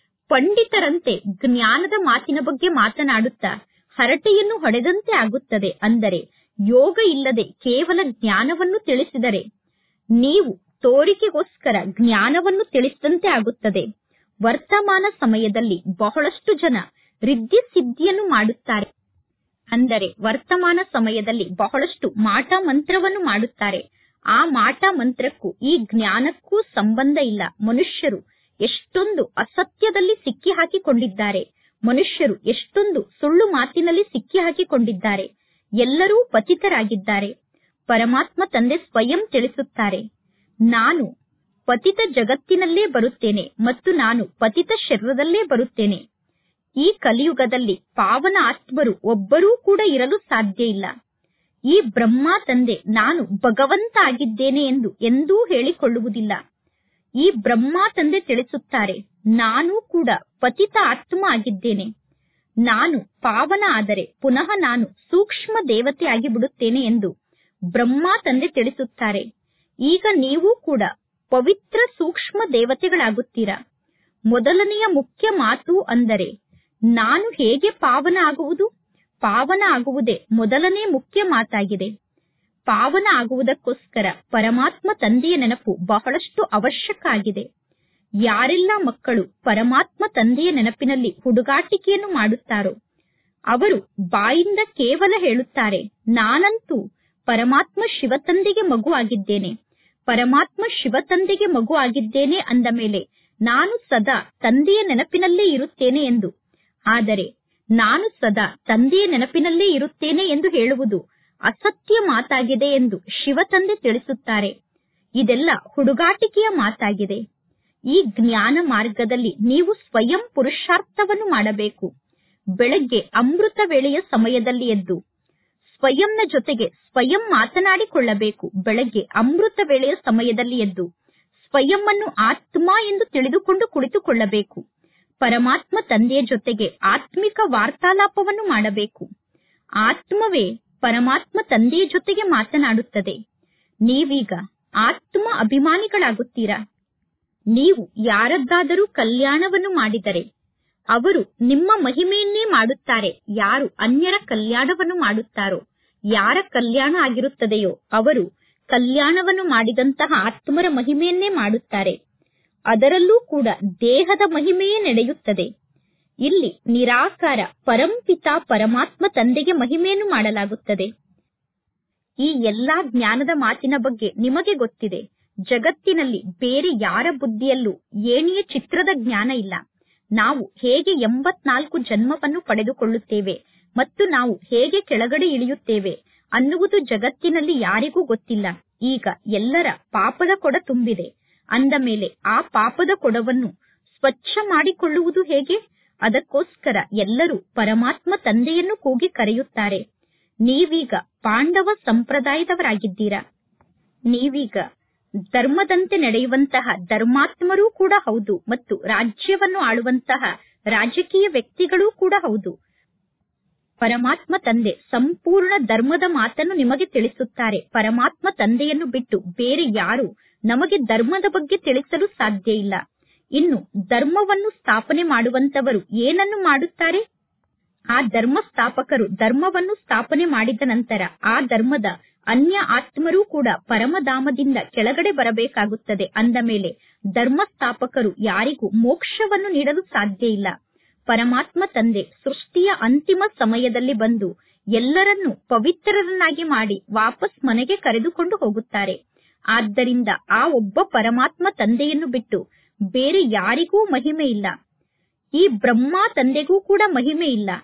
ಪಂಡಿತರಂತೆ ಜ್ಞಾನದ ಮಾತಿನ ಬಗ್ಗೆ ಮಾತನಾಡುತ್ತಾ ಹರಟೆಯನ್ನು ಹೊಡೆದಂತೆ ಆಗುತ್ತದೆ ಅಂದರೆ ಯೋಗ ಇಲ್ಲದೆ ಕೇವಲ ಜ್ಞಾನವನ್ನು ತಿಳಿಸಿದರೆ ನೀವು ತೋರಿಕೆಗೋಸ್ಕರ ಜ್ಞಾನವನ್ನು ತಿಳಿಸಿದಂತೆ ಆಗುತ್ತದೆ ವರ್ತಮಾನ ಸಮಯದಲ್ಲಿ ಬಹಳಷ್ಟು ಜನ ರಿದ್ಧಿ ಸಿದ್ಧಿಯನ್ನು ಮಾಡುತ್ತಾರೆ ಅಂದರೆ ವರ್ತಮಾನ ಸಮಯದಲ್ಲಿ ಬಹಳಷ್ಟು ಮಾಟ ಮಂತ್ರವನ್ನು ಮಾಡುತ್ತಾರೆ ಆ ಮಾಟ ಮಂತ್ರಕ್ಕೂ ಈ ಜ್ಞಾನಕ್ಕೂ ಸಂಬಂಧ ಇಲ್ಲ ಮನುಷ್ಯರು ಎಷ್ಟೊಂದು ಅಸತ್ಯದಲ್ಲಿ ಸಿಕ್ಕಿ ಹಾಕಿಕೊಂಡಿದ್ದಾರೆ ಮನುಷ್ಯರು ಎಷ್ಟೊಂದು ಸುಳ್ಳು ಮಾತಿನಲ್ಲಿ ಸಿಕ್ಕಿ ಹಾಕಿಕೊಂಡಿದ್ದಾರೆ ಎಲ್ಲರೂ ಪತಿತರಾಗಿದ್ದಾರೆ ಪರಮಾತ್ಮ ತಂದೆ ಸ್ವಯಂ ತಿಳಿಸುತ್ತಾರೆ ನಾನು ಪತಿತ ಜಗತ್ತಿನಲ್ಲೇ ಬರುತ್ತೇನೆ ಮತ್ತು ನಾನು ಪತಿತ ಶರೀರದಲ್ಲೇ ಬರುತ್ತೇನೆ ಈ ಕಲಿಯುಗದಲ್ಲಿ ಪಾವನ ಆತ್ಮರು ಒಬ್ಬರೂ ಕೂಡ ಇರಲು ಸಾಧ್ಯ ಇಲ್ಲ ಈ ಬ್ರಹ್ಮ ತಂದೆ ನಾನು ಭಗವಂತ ಆಗಿದ್ದೇನೆ ಎಂದು ಎಂದೂ ಹೇಳಿಕೊಳ್ಳುವುದಿಲ್ಲ ಈ ಬ್ರಹ್ಮ ತಂದೆ ತಿಳಿಸುತ್ತಾರೆ ನಾನು ಕೂಡ ಪತಿತ ಆತ್ಮ ಆಗಿದ್ದೇನೆ ನಾನು ಪಾವನ ಆದರೆ ಪುನಃ ನಾನು ಸೂಕ್ಷ್ಮ ದೇವತೆ ಆಗಿ ಬಿಡುತ್ತೇನೆ ಎಂದು ಬ್ರಹ್ಮ ತಂದೆ ತಿಳಿಸುತ್ತಾರೆ ಈಗ ನೀವು ಕೂಡ ಪವಿತ್ರ ಸೂಕ್ಷ್ಮ ದೇವತೆಗಳಾಗುತ್ತೀರಾ ಮೊದಲನೆಯ ಮುಖ್ಯ ಮಾತು ಅಂದರೆ ನಾನು ಹೇಗೆ ಪಾವನ ಆಗುವುದು ಪಾವನ ಆಗುವುದೇ ಮೊದಲನೇ ಮುಖ್ಯ ಮಾತಾಗಿದೆ ಪಾವನ ಆಗುವುದಕ್ಕೋಸ್ಕರ ಪರಮಾತ್ಮ ತಂದೆಯ ನೆನಪು ಬಹಳಷ್ಟು ಅವಶ್ಯಕ ಆಗಿದೆ ಯಾರೆಲ್ಲ ಮಕ್ಕಳು ಪರಮಾತ್ಮ ತಂದೆಯ ನೆನಪಿನಲ್ಲಿ ಹುಡುಗಾಟಿಕೆಯನ್ನು ಮಾಡುತ್ತಾರೋ ಅವರು ಬಾಯಿಂದ ಕೇವಲ ಹೇಳುತ್ತಾರೆ ನಾನಂತೂ ಪರಮಾತ್ಮ ಶಿವತಂದೆಗೆ ಮಗು ಆಗಿದ್ದೇನೆ ಪರಮಾತ್ಮ ಶಿವತಂದೆಗೆ ಮಗು ಆಗಿದ್ದೇನೆ ಅಂದ ಮೇಲೆ ನಾನು ಸದಾ ತಂದೆಯ ನೆನಪಿನಲ್ಲೇ ಇರುತ್ತೇನೆ ಎಂದು ಆದರೆ ನಾನು ಸದಾ ತಂದೆಯ ನೆನಪಿನಲ್ಲೇ ಇರುತ್ತೇನೆ ಎಂದು ಹೇಳುವುದು ಅಸತ್ಯ ಮಾತಾಗಿದೆ ಎಂದು ಶಿವತಂದೆ ತಿಳಿಸುತ್ತಾರೆ ಇದೆಲ್ಲ ಹುಡುಗಾಟಿಕೆಯ ಮಾತಾಗಿದೆ ಈ ಜ್ಞಾನ ಮಾರ್ಗದಲ್ಲಿ ನೀವು ಸ್ವಯಂ ಪುರುಷಾರ್ಥವನ್ನು ಮಾಡಬೇಕು ಬೆಳಗ್ಗೆ ಅಮೃತ ವೇಳೆಯ ಸಮಯದಲ್ಲಿ ಎದ್ದು ಸ್ವಯಂನ ಜೊತೆಗೆ ಸ್ವಯಂ ಮಾತನಾಡಿಕೊಳ್ಳಬೇಕು ಬೆಳಗ್ಗೆ ಅಮೃತ ವೇಳೆಯ ಸಮಯದಲ್ಲಿ ಎದ್ದು ಸ್ವಯಂವನ್ನು ಆತ್ಮ ಎಂದು ತಿಳಿದುಕೊಂಡು ಕುಳಿತುಕೊಳ್ಳಬೇಕು ಪರಮಾತ್ಮ ತಂದೆಯ ಜೊತೆಗೆ ಆತ್ಮಿಕ ವಾರ್ತಾಲಾಪವನ್ನು ಮಾಡಬೇಕು ಆತ್ಮವೇ ಪರಮಾತ್ಮ ತಂದೆಯ ಜೊತೆಗೆ ಮಾತನಾಡುತ್ತದೆ ನೀವೀಗ ಆತ್ಮ ಅಭಿಮಾನಿಗಳಾಗುತ್ತೀರಾ ನೀವು ಯಾರದ್ದಾದರೂ ಕಲ್ಯಾಣವನ್ನು ಮಾಡಿದರೆ ಅವರು ನಿಮ್ಮ ಮಹಿಮೆಯನ್ನೇ ಮಾಡುತ್ತಾರೆ ಯಾರು ಅನ್ಯರ ಕಲ್ಯಾಣವನ್ನು ಮಾಡುತ್ತಾರೋ ಯಾರ ಕಲ್ಯಾಣ ಆಗಿರುತ್ತದೆಯೋ ಅವರು ಕಲ್ಯಾಣವನ್ನು ಮಾಡಿದಂತಹ ಆತ್ಮರ ಮಹಿಮೆಯನ್ನೇ ಮಾಡುತ್ತಾರೆ ಅದರಲ್ಲೂ ಕೂಡ ದೇಹದ ಮಹಿಮೆಯೇ ನಡೆಯುತ್ತದೆ ಇಲ್ಲಿ ನಿರಾಕಾರ ಪರಂಪಿತ ಪರಮಾತ್ಮ ತಂದೆಗೆ ಮಹಿಮೆಯನ್ನು ಮಾಡಲಾಗುತ್ತದೆ ಈ ಎಲ್ಲಾ ಜ್ಞಾನದ ಮಾತಿನ ಬಗ್ಗೆ ನಿಮಗೆ ಗೊತ್ತಿದೆ ಜಗತ್ತಿನಲ್ಲಿ ಬೇರೆ ಯಾರ ಬುದ್ಧಿಯಲ್ಲೂ ಏಣಿಯ ಚಿತ್ರದ ಜ್ಞಾನ ಇಲ್ಲ ನಾವು ಹೇಗೆ ಎಂಬತ್ನಾಲ್ಕು ಜನ್ಮವನ್ನು ಪಡೆದುಕೊಳ್ಳುತ್ತೇವೆ ಮತ್ತು ನಾವು ಹೇಗೆ ಕೆಳಗಡೆ ಇಳಿಯುತ್ತೇವೆ ಅನ್ನುವುದು ಜಗತ್ತಿನಲ್ಲಿ ಯಾರಿಗೂ ಗೊತ್ತಿಲ್ಲ ಈಗ ಎಲ್ಲರ ಪಾಪದ ಕೊಡ ತುಂಬಿದೆ ಅಂದ ಮೇಲೆ ಆ ಪಾಪದ ಕೊಡವನ್ನು ಸ್ವಚ್ಛ ಮಾಡಿಕೊಳ್ಳುವುದು ಹೇಗೆ ಅದಕ್ಕೋಸ್ಕರ ಎಲ್ಲರೂ ಪರಮಾತ್ಮ ತಂದೆಯನ್ನು ಕೂಗಿ ಕರೆಯುತ್ತಾರೆ ನೀವೀಗ ಪಾಂಡವ ಸಂಪ್ರದಾಯದವರಾಗಿದ್ದೀರಾ ನೀವೀಗ ಧರ್ಮದಂತೆ ನಡೆಯುವಂತಹ ಧರ್ಮಾತ್ಮರೂ ಕೂಡ ಹೌದು ಮತ್ತು ರಾಜ್ಯವನ್ನು ಆಳುವಂತಹ ರಾಜಕೀಯ ವ್ಯಕ್ತಿಗಳೂ ಕೂಡ ಹೌದು ಪರಮಾತ್ಮ ತಂದೆ ಸಂಪೂರ್ಣ ಧರ್ಮದ ಮಾತನ್ನು ನಿಮಗೆ ತಿಳಿಸುತ್ತಾರೆ ಪರಮಾತ್ಮ ತಂದೆಯನ್ನು ಬಿಟ್ಟು ಬೇರೆ ಯಾರು ನಮಗೆ ಧರ್ಮದ ಬಗ್ಗೆ ತಿಳಿಸಲು ಸಾಧ್ಯ ಇಲ್ಲ ಇನ್ನು ಧರ್ಮವನ್ನು ಸ್ಥಾಪನೆ ಮಾಡುವಂತವರು ಏನನ್ನು ಮಾಡುತ್ತಾರೆ ಆ ಧರ್ಮ ಸ್ಥಾಪಕರು ಧರ್ಮವನ್ನು ಸ್ಥಾಪನೆ ಮಾಡಿದ ನಂತರ ಆ ಧರ್ಮದ ಅನ್ಯ ಆತ್ಮರೂ ಕೂಡ ಪರಮಧಾಮದಿಂದ ಕೆಳಗಡೆ ಬರಬೇಕಾಗುತ್ತದೆ ಅಂದ ಮೇಲೆ ಧರ್ಮ ಸ್ಥಾಪಕರು ಯಾರಿಗೂ ಮೋಕ್ಷವನ್ನು ನೀಡಲು ಸಾಧ್ಯ ಇಲ್ಲ ಪರಮಾತ್ಮ ತಂದೆ ಸೃಷ್ಟಿಯ ಅಂತಿಮ ಸಮಯದಲ್ಲಿ ಬಂದು ಎಲ್ಲರನ್ನೂ ಪವಿತ್ರರನ್ನಾಗಿ ಮಾಡಿ ವಾಪಸ್ ಮನೆಗೆ ಕರೆದುಕೊಂಡು ಹೋಗುತ್ತಾರೆ ಆದ್ದರಿಂದ ಆ ಒಬ್ಬ ಪರಮಾತ್ಮ ತಂದೆಯನ್ನು ಬಿಟ್ಟು ಬೇರೆ ಯಾರಿಗೂ ಮಹಿಮೆ ಇಲ್ಲ ಈ ಬ್ರಹ್ಮ ತಂದೆಗೂ ಕೂಡ ಮಹಿಮೆ ಇಲ್ಲ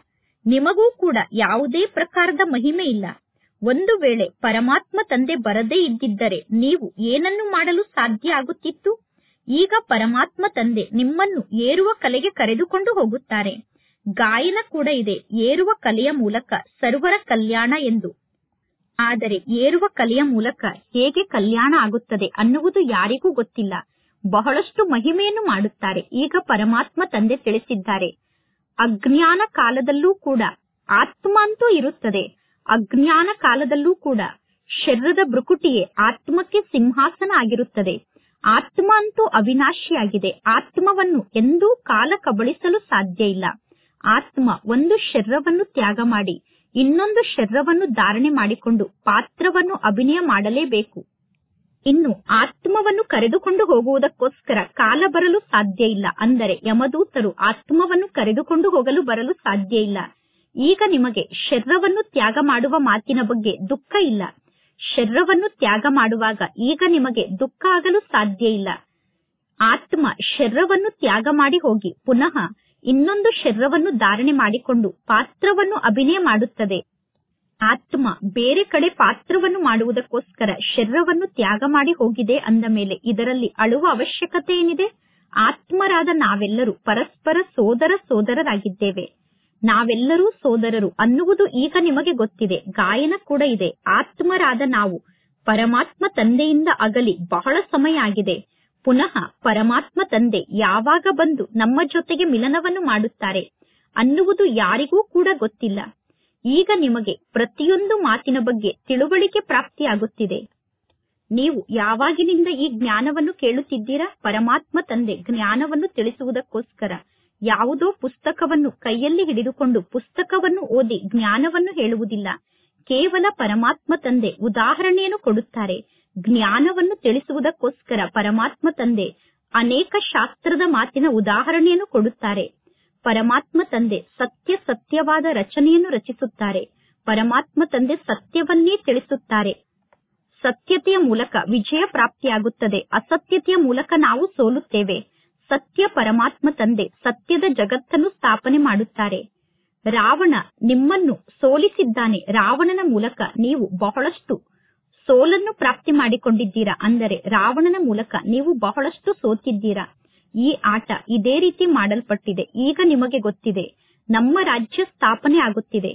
ನಿಮಗೂ ಕೂಡ ಯಾವುದೇ ಪ್ರಕಾರದ ಮಹಿಮೆ ಇಲ್ಲ ಒಂದು ವೇಳೆ ಪರಮಾತ್ಮ ತಂದೆ ಬರದೇ ಇದ್ದಿದ್ದರೆ ನೀವು ಏನನ್ನು ಮಾಡಲು ಸಾಧ್ಯ ಆಗುತ್ತಿತ್ತು ಈಗ ಪರಮಾತ್ಮ ತಂದೆ ನಿಮ್ಮನ್ನು ಏರುವ ಕಲೆಗೆ ಕರೆದುಕೊಂಡು ಹೋಗುತ್ತಾರೆ ಗಾಯನ ಕೂಡ ಇದೆ ಏರುವ ಕಲೆಯ ಮೂಲಕ ಸರ್ವರ ಕಲ್ಯಾಣ ಎಂದು ಆದರೆ ಏರುವ ಕಲೆಯ ಮೂಲಕ ಹೇಗೆ ಕಲ್ಯಾಣ ಆಗುತ್ತದೆ ಅನ್ನುವುದು ಯಾರಿಗೂ ಗೊತ್ತಿಲ್ಲ ಬಹಳಷ್ಟು ಮಹಿಮೆಯನ್ನು ಮಾಡುತ್ತಾರೆ ಈಗ ಪರಮಾತ್ಮ ತಂದೆ ತಿಳಿಸಿದ್ದಾರೆ ಅಜ್ಞಾನ ಕಾಲದಲ್ಲೂ ಕೂಡ ಆತ್ಮ ಅಂತೂ ಇರುತ್ತದೆ ಅಜ್ಞಾನ ಕಾಲದಲ್ಲೂ ಕೂಡ ಶರೀರದ ಬೃಕುಟಿಯೇ ಆತ್ಮಕ್ಕೆ ಸಿಂಹಾಸನ ಆಗಿರುತ್ತದೆ ಆತ್ಮ ಅಂತೂ ಅವಿನಾಶಿಯಾಗಿದೆ ಆತ್ಮವನ್ನು ಎಂದೂ ಕಾಲ ಕಬಳಿಸಲು ಸಾಧ್ಯ ಇಲ್ಲ ಆತ್ಮ ಒಂದು ಶರೀರವನ್ನು ತ್ಯಾಗ ಮಾಡಿ ಇನ್ನೊಂದು ಶರೀರವನ್ನು ಧಾರಣೆ ಮಾಡಿಕೊಂಡು ಪಾತ್ರವನ್ನು ಅಭಿನಯ ಮಾಡಲೇಬೇಕು ಇನ್ನು ಆತ್ಮವನ್ನು ಕರೆದುಕೊಂಡು ಹೋಗುವುದಕ್ಕೋಸ್ಕರ ಕಾಲ ಬರಲು ಸಾಧ್ಯ ಇಲ್ಲ ಅಂದರೆ ಯಮದೂತರು ಆತ್ಮವನ್ನು ಕರೆದುಕೊಂಡು ಹೋಗಲು ಬರಲು ಸಾಧ್ಯ ಇಲ್ಲ ಈಗ ನಿಮಗೆ ಶರೀರವನ್ನು ತ್ಯಾಗ ಮಾಡುವ ಮಾತಿನ ಬಗ್ಗೆ ದುಃಖ ಇಲ್ಲ ಶರೀರವನ್ನು ತ್ಯಾಗ ಮಾಡುವಾಗ ಈಗ ನಿಮಗೆ ದುಃಖ ಆಗಲು ಸಾಧ್ಯ ಇಲ್ಲ ಆತ್ಮ ಶರೀರವನ್ನು ತ್ಯಾಗ ಮಾಡಿ ಹೋಗಿ ಪುನಃ ಇನ್ನೊಂದು ಶರೀರವನ್ನು ಧಾರಣೆ ಮಾಡಿಕೊಂಡು ಪಾತ್ರವನ್ನು ಅಭಿನಯ ಮಾಡುತ್ತದೆ ಆತ್ಮ ಬೇರೆ ಕಡೆ ಪಾತ್ರವನ್ನು ಮಾಡುವುದಕ್ಕೋಸ್ಕರ ಶರೀರವನ್ನು ತ್ಯಾಗ ಮಾಡಿ ಹೋಗಿದೆ ಅಂದ ಮೇಲೆ ಇದರಲ್ಲಿ ಅಳುವ ಅವಶ್ಯಕತೆ ಏನಿದೆ ಆತ್ಮರಾದ ನಾವೆಲ್ಲರೂ ಪರಸ್ಪರ ಸೋದರ ಸೋದರರಾಗಿದ್ದೇವೆ ನಾವೆಲ್ಲರೂ ಸೋದರರು ಅನ್ನುವುದು ಈಗ ನಿಮಗೆ ಗೊತ್ತಿದೆ ಗಾಯನ ಕೂಡ ಇದೆ ಆತ್ಮರಾದ ನಾವು ಪರಮಾತ್ಮ ತಂದೆಯಿಂದ ಅಗಲಿ ಬಹಳ ಸಮಯ ಆಗಿದೆ ಪುನಃ ಪರಮಾತ್ಮ ತಂದೆ ಯಾವಾಗ ಬಂದು ನಮ್ಮ ಜೊತೆಗೆ ಮಿಲನವನ್ನು ಮಾಡುತ್ತಾರೆ ಅನ್ನುವುದು ಯಾರಿಗೂ ಕೂಡ ಗೊತ್ತಿಲ್ಲ ಈಗ ನಿಮಗೆ ಪ್ರತಿಯೊಂದು ಮಾತಿನ ಬಗ್ಗೆ ತಿಳುವಳಿಕೆ ಪ್ರಾಪ್ತಿಯಾಗುತ್ತಿದೆ ನೀವು ಯಾವಾಗಿನಿಂದ ಈ ಜ್ಞಾನವನ್ನು ಕೇಳುತ್ತಿದ್ದೀರಾ ಪರಮಾತ್ಮ ತಂದೆ ಜ್ಞಾನವನ್ನು ತಿಳಿಸುವುದಕ್ಕೋಸ್ಕರ ಯಾವುದೋ ಪುಸ್ತಕವನ್ನು ಕೈಯಲ್ಲಿ ಹಿಡಿದುಕೊಂಡು ಪುಸ್ತಕವನ್ನು ಓದಿ ಜ್ಞಾನವನ್ನು ಹೇಳುವುದಿಲ್ಲ ಕೇವಲ ಪರಮಾತ್ಮ ತಂದೆ ಉದಾಹರಣೆಯನ್ನು ಕೊಡುತ್ತಾರೆ ಜ್ಞಾನವನ್ನು ತಿಳಿಸುವುದಕ್ಕೋಸ್ಕರ ಪರಮಾತ್ಮ ತಂದೆ ಅನೇಕ ಶಾಸ್ತ್ರದ ಮಾತಿನ ಉದಾಹರಣೆಯನ್ನು ಕೊಡುತ್ತಾರೆ ಪರಮಾತ್ಮ ತಂದೆ ಸತ್ಯ ಸತ್ಯವಾದ ರಚನೆಯನ್ನು ರಚಿಸುತ್ತಾರೆ ಪರಮಾತ್ಮ ತಂದೆ ಸತ್ಯವನ್ನೇ ತಿಳಿಸುತ್ತಾರೆ ಸತ್ಯತೆಯ ಮೂಲಕ ವಿಜಯ ಪ್ರಾಪ್ತಿಯಾಗುತ್ತದೆ ಅಸತ್ಯತೆಯ ಮೂಲಕ ನಾವು ಸೋಲುತ್ತೇವೆ ಸತ್ಯ ಪರಮಾತ್ಮ ತಂದೆ ಸತ್ಯದ ಜಗತ್ತನ್ನು ಸ್ಥಾಪನೆ ಮಾಡುತ್ತಾರೆ ರಾವಣ ನಿಮ್ಮನ್ನು ಸೋಲಿಸಿದ್ದಾನೆ ರಾವಣನ ಮೂಲಕ ನೀವು ಬಹಳಷ್ಟು ಸೋಲನ್ನು ಪ್ರಾಪ್ತಿ ಮಾಡಿಕೊಂಡಿದ್ದೀರಾ ಅಂದರೆ ರಾವಣನ ಮೂಲಕ ನೀವು ಬಹಳಷ್ಟು ಸೋತಿದ್ದೀರಾ ಈ ಆಟ ಇದೇ ರೀತಿ ಮಾಡಲ್ಪಟ್ಟಿದೆ ಈಗ ನಿಮಗೆ ಗೊತ್ತಿದೆ ನಮ್ಮ ರಾಜ್ಯ ಸ್ಥಾಪನೆ ಆಗುತ್ತಿದೆ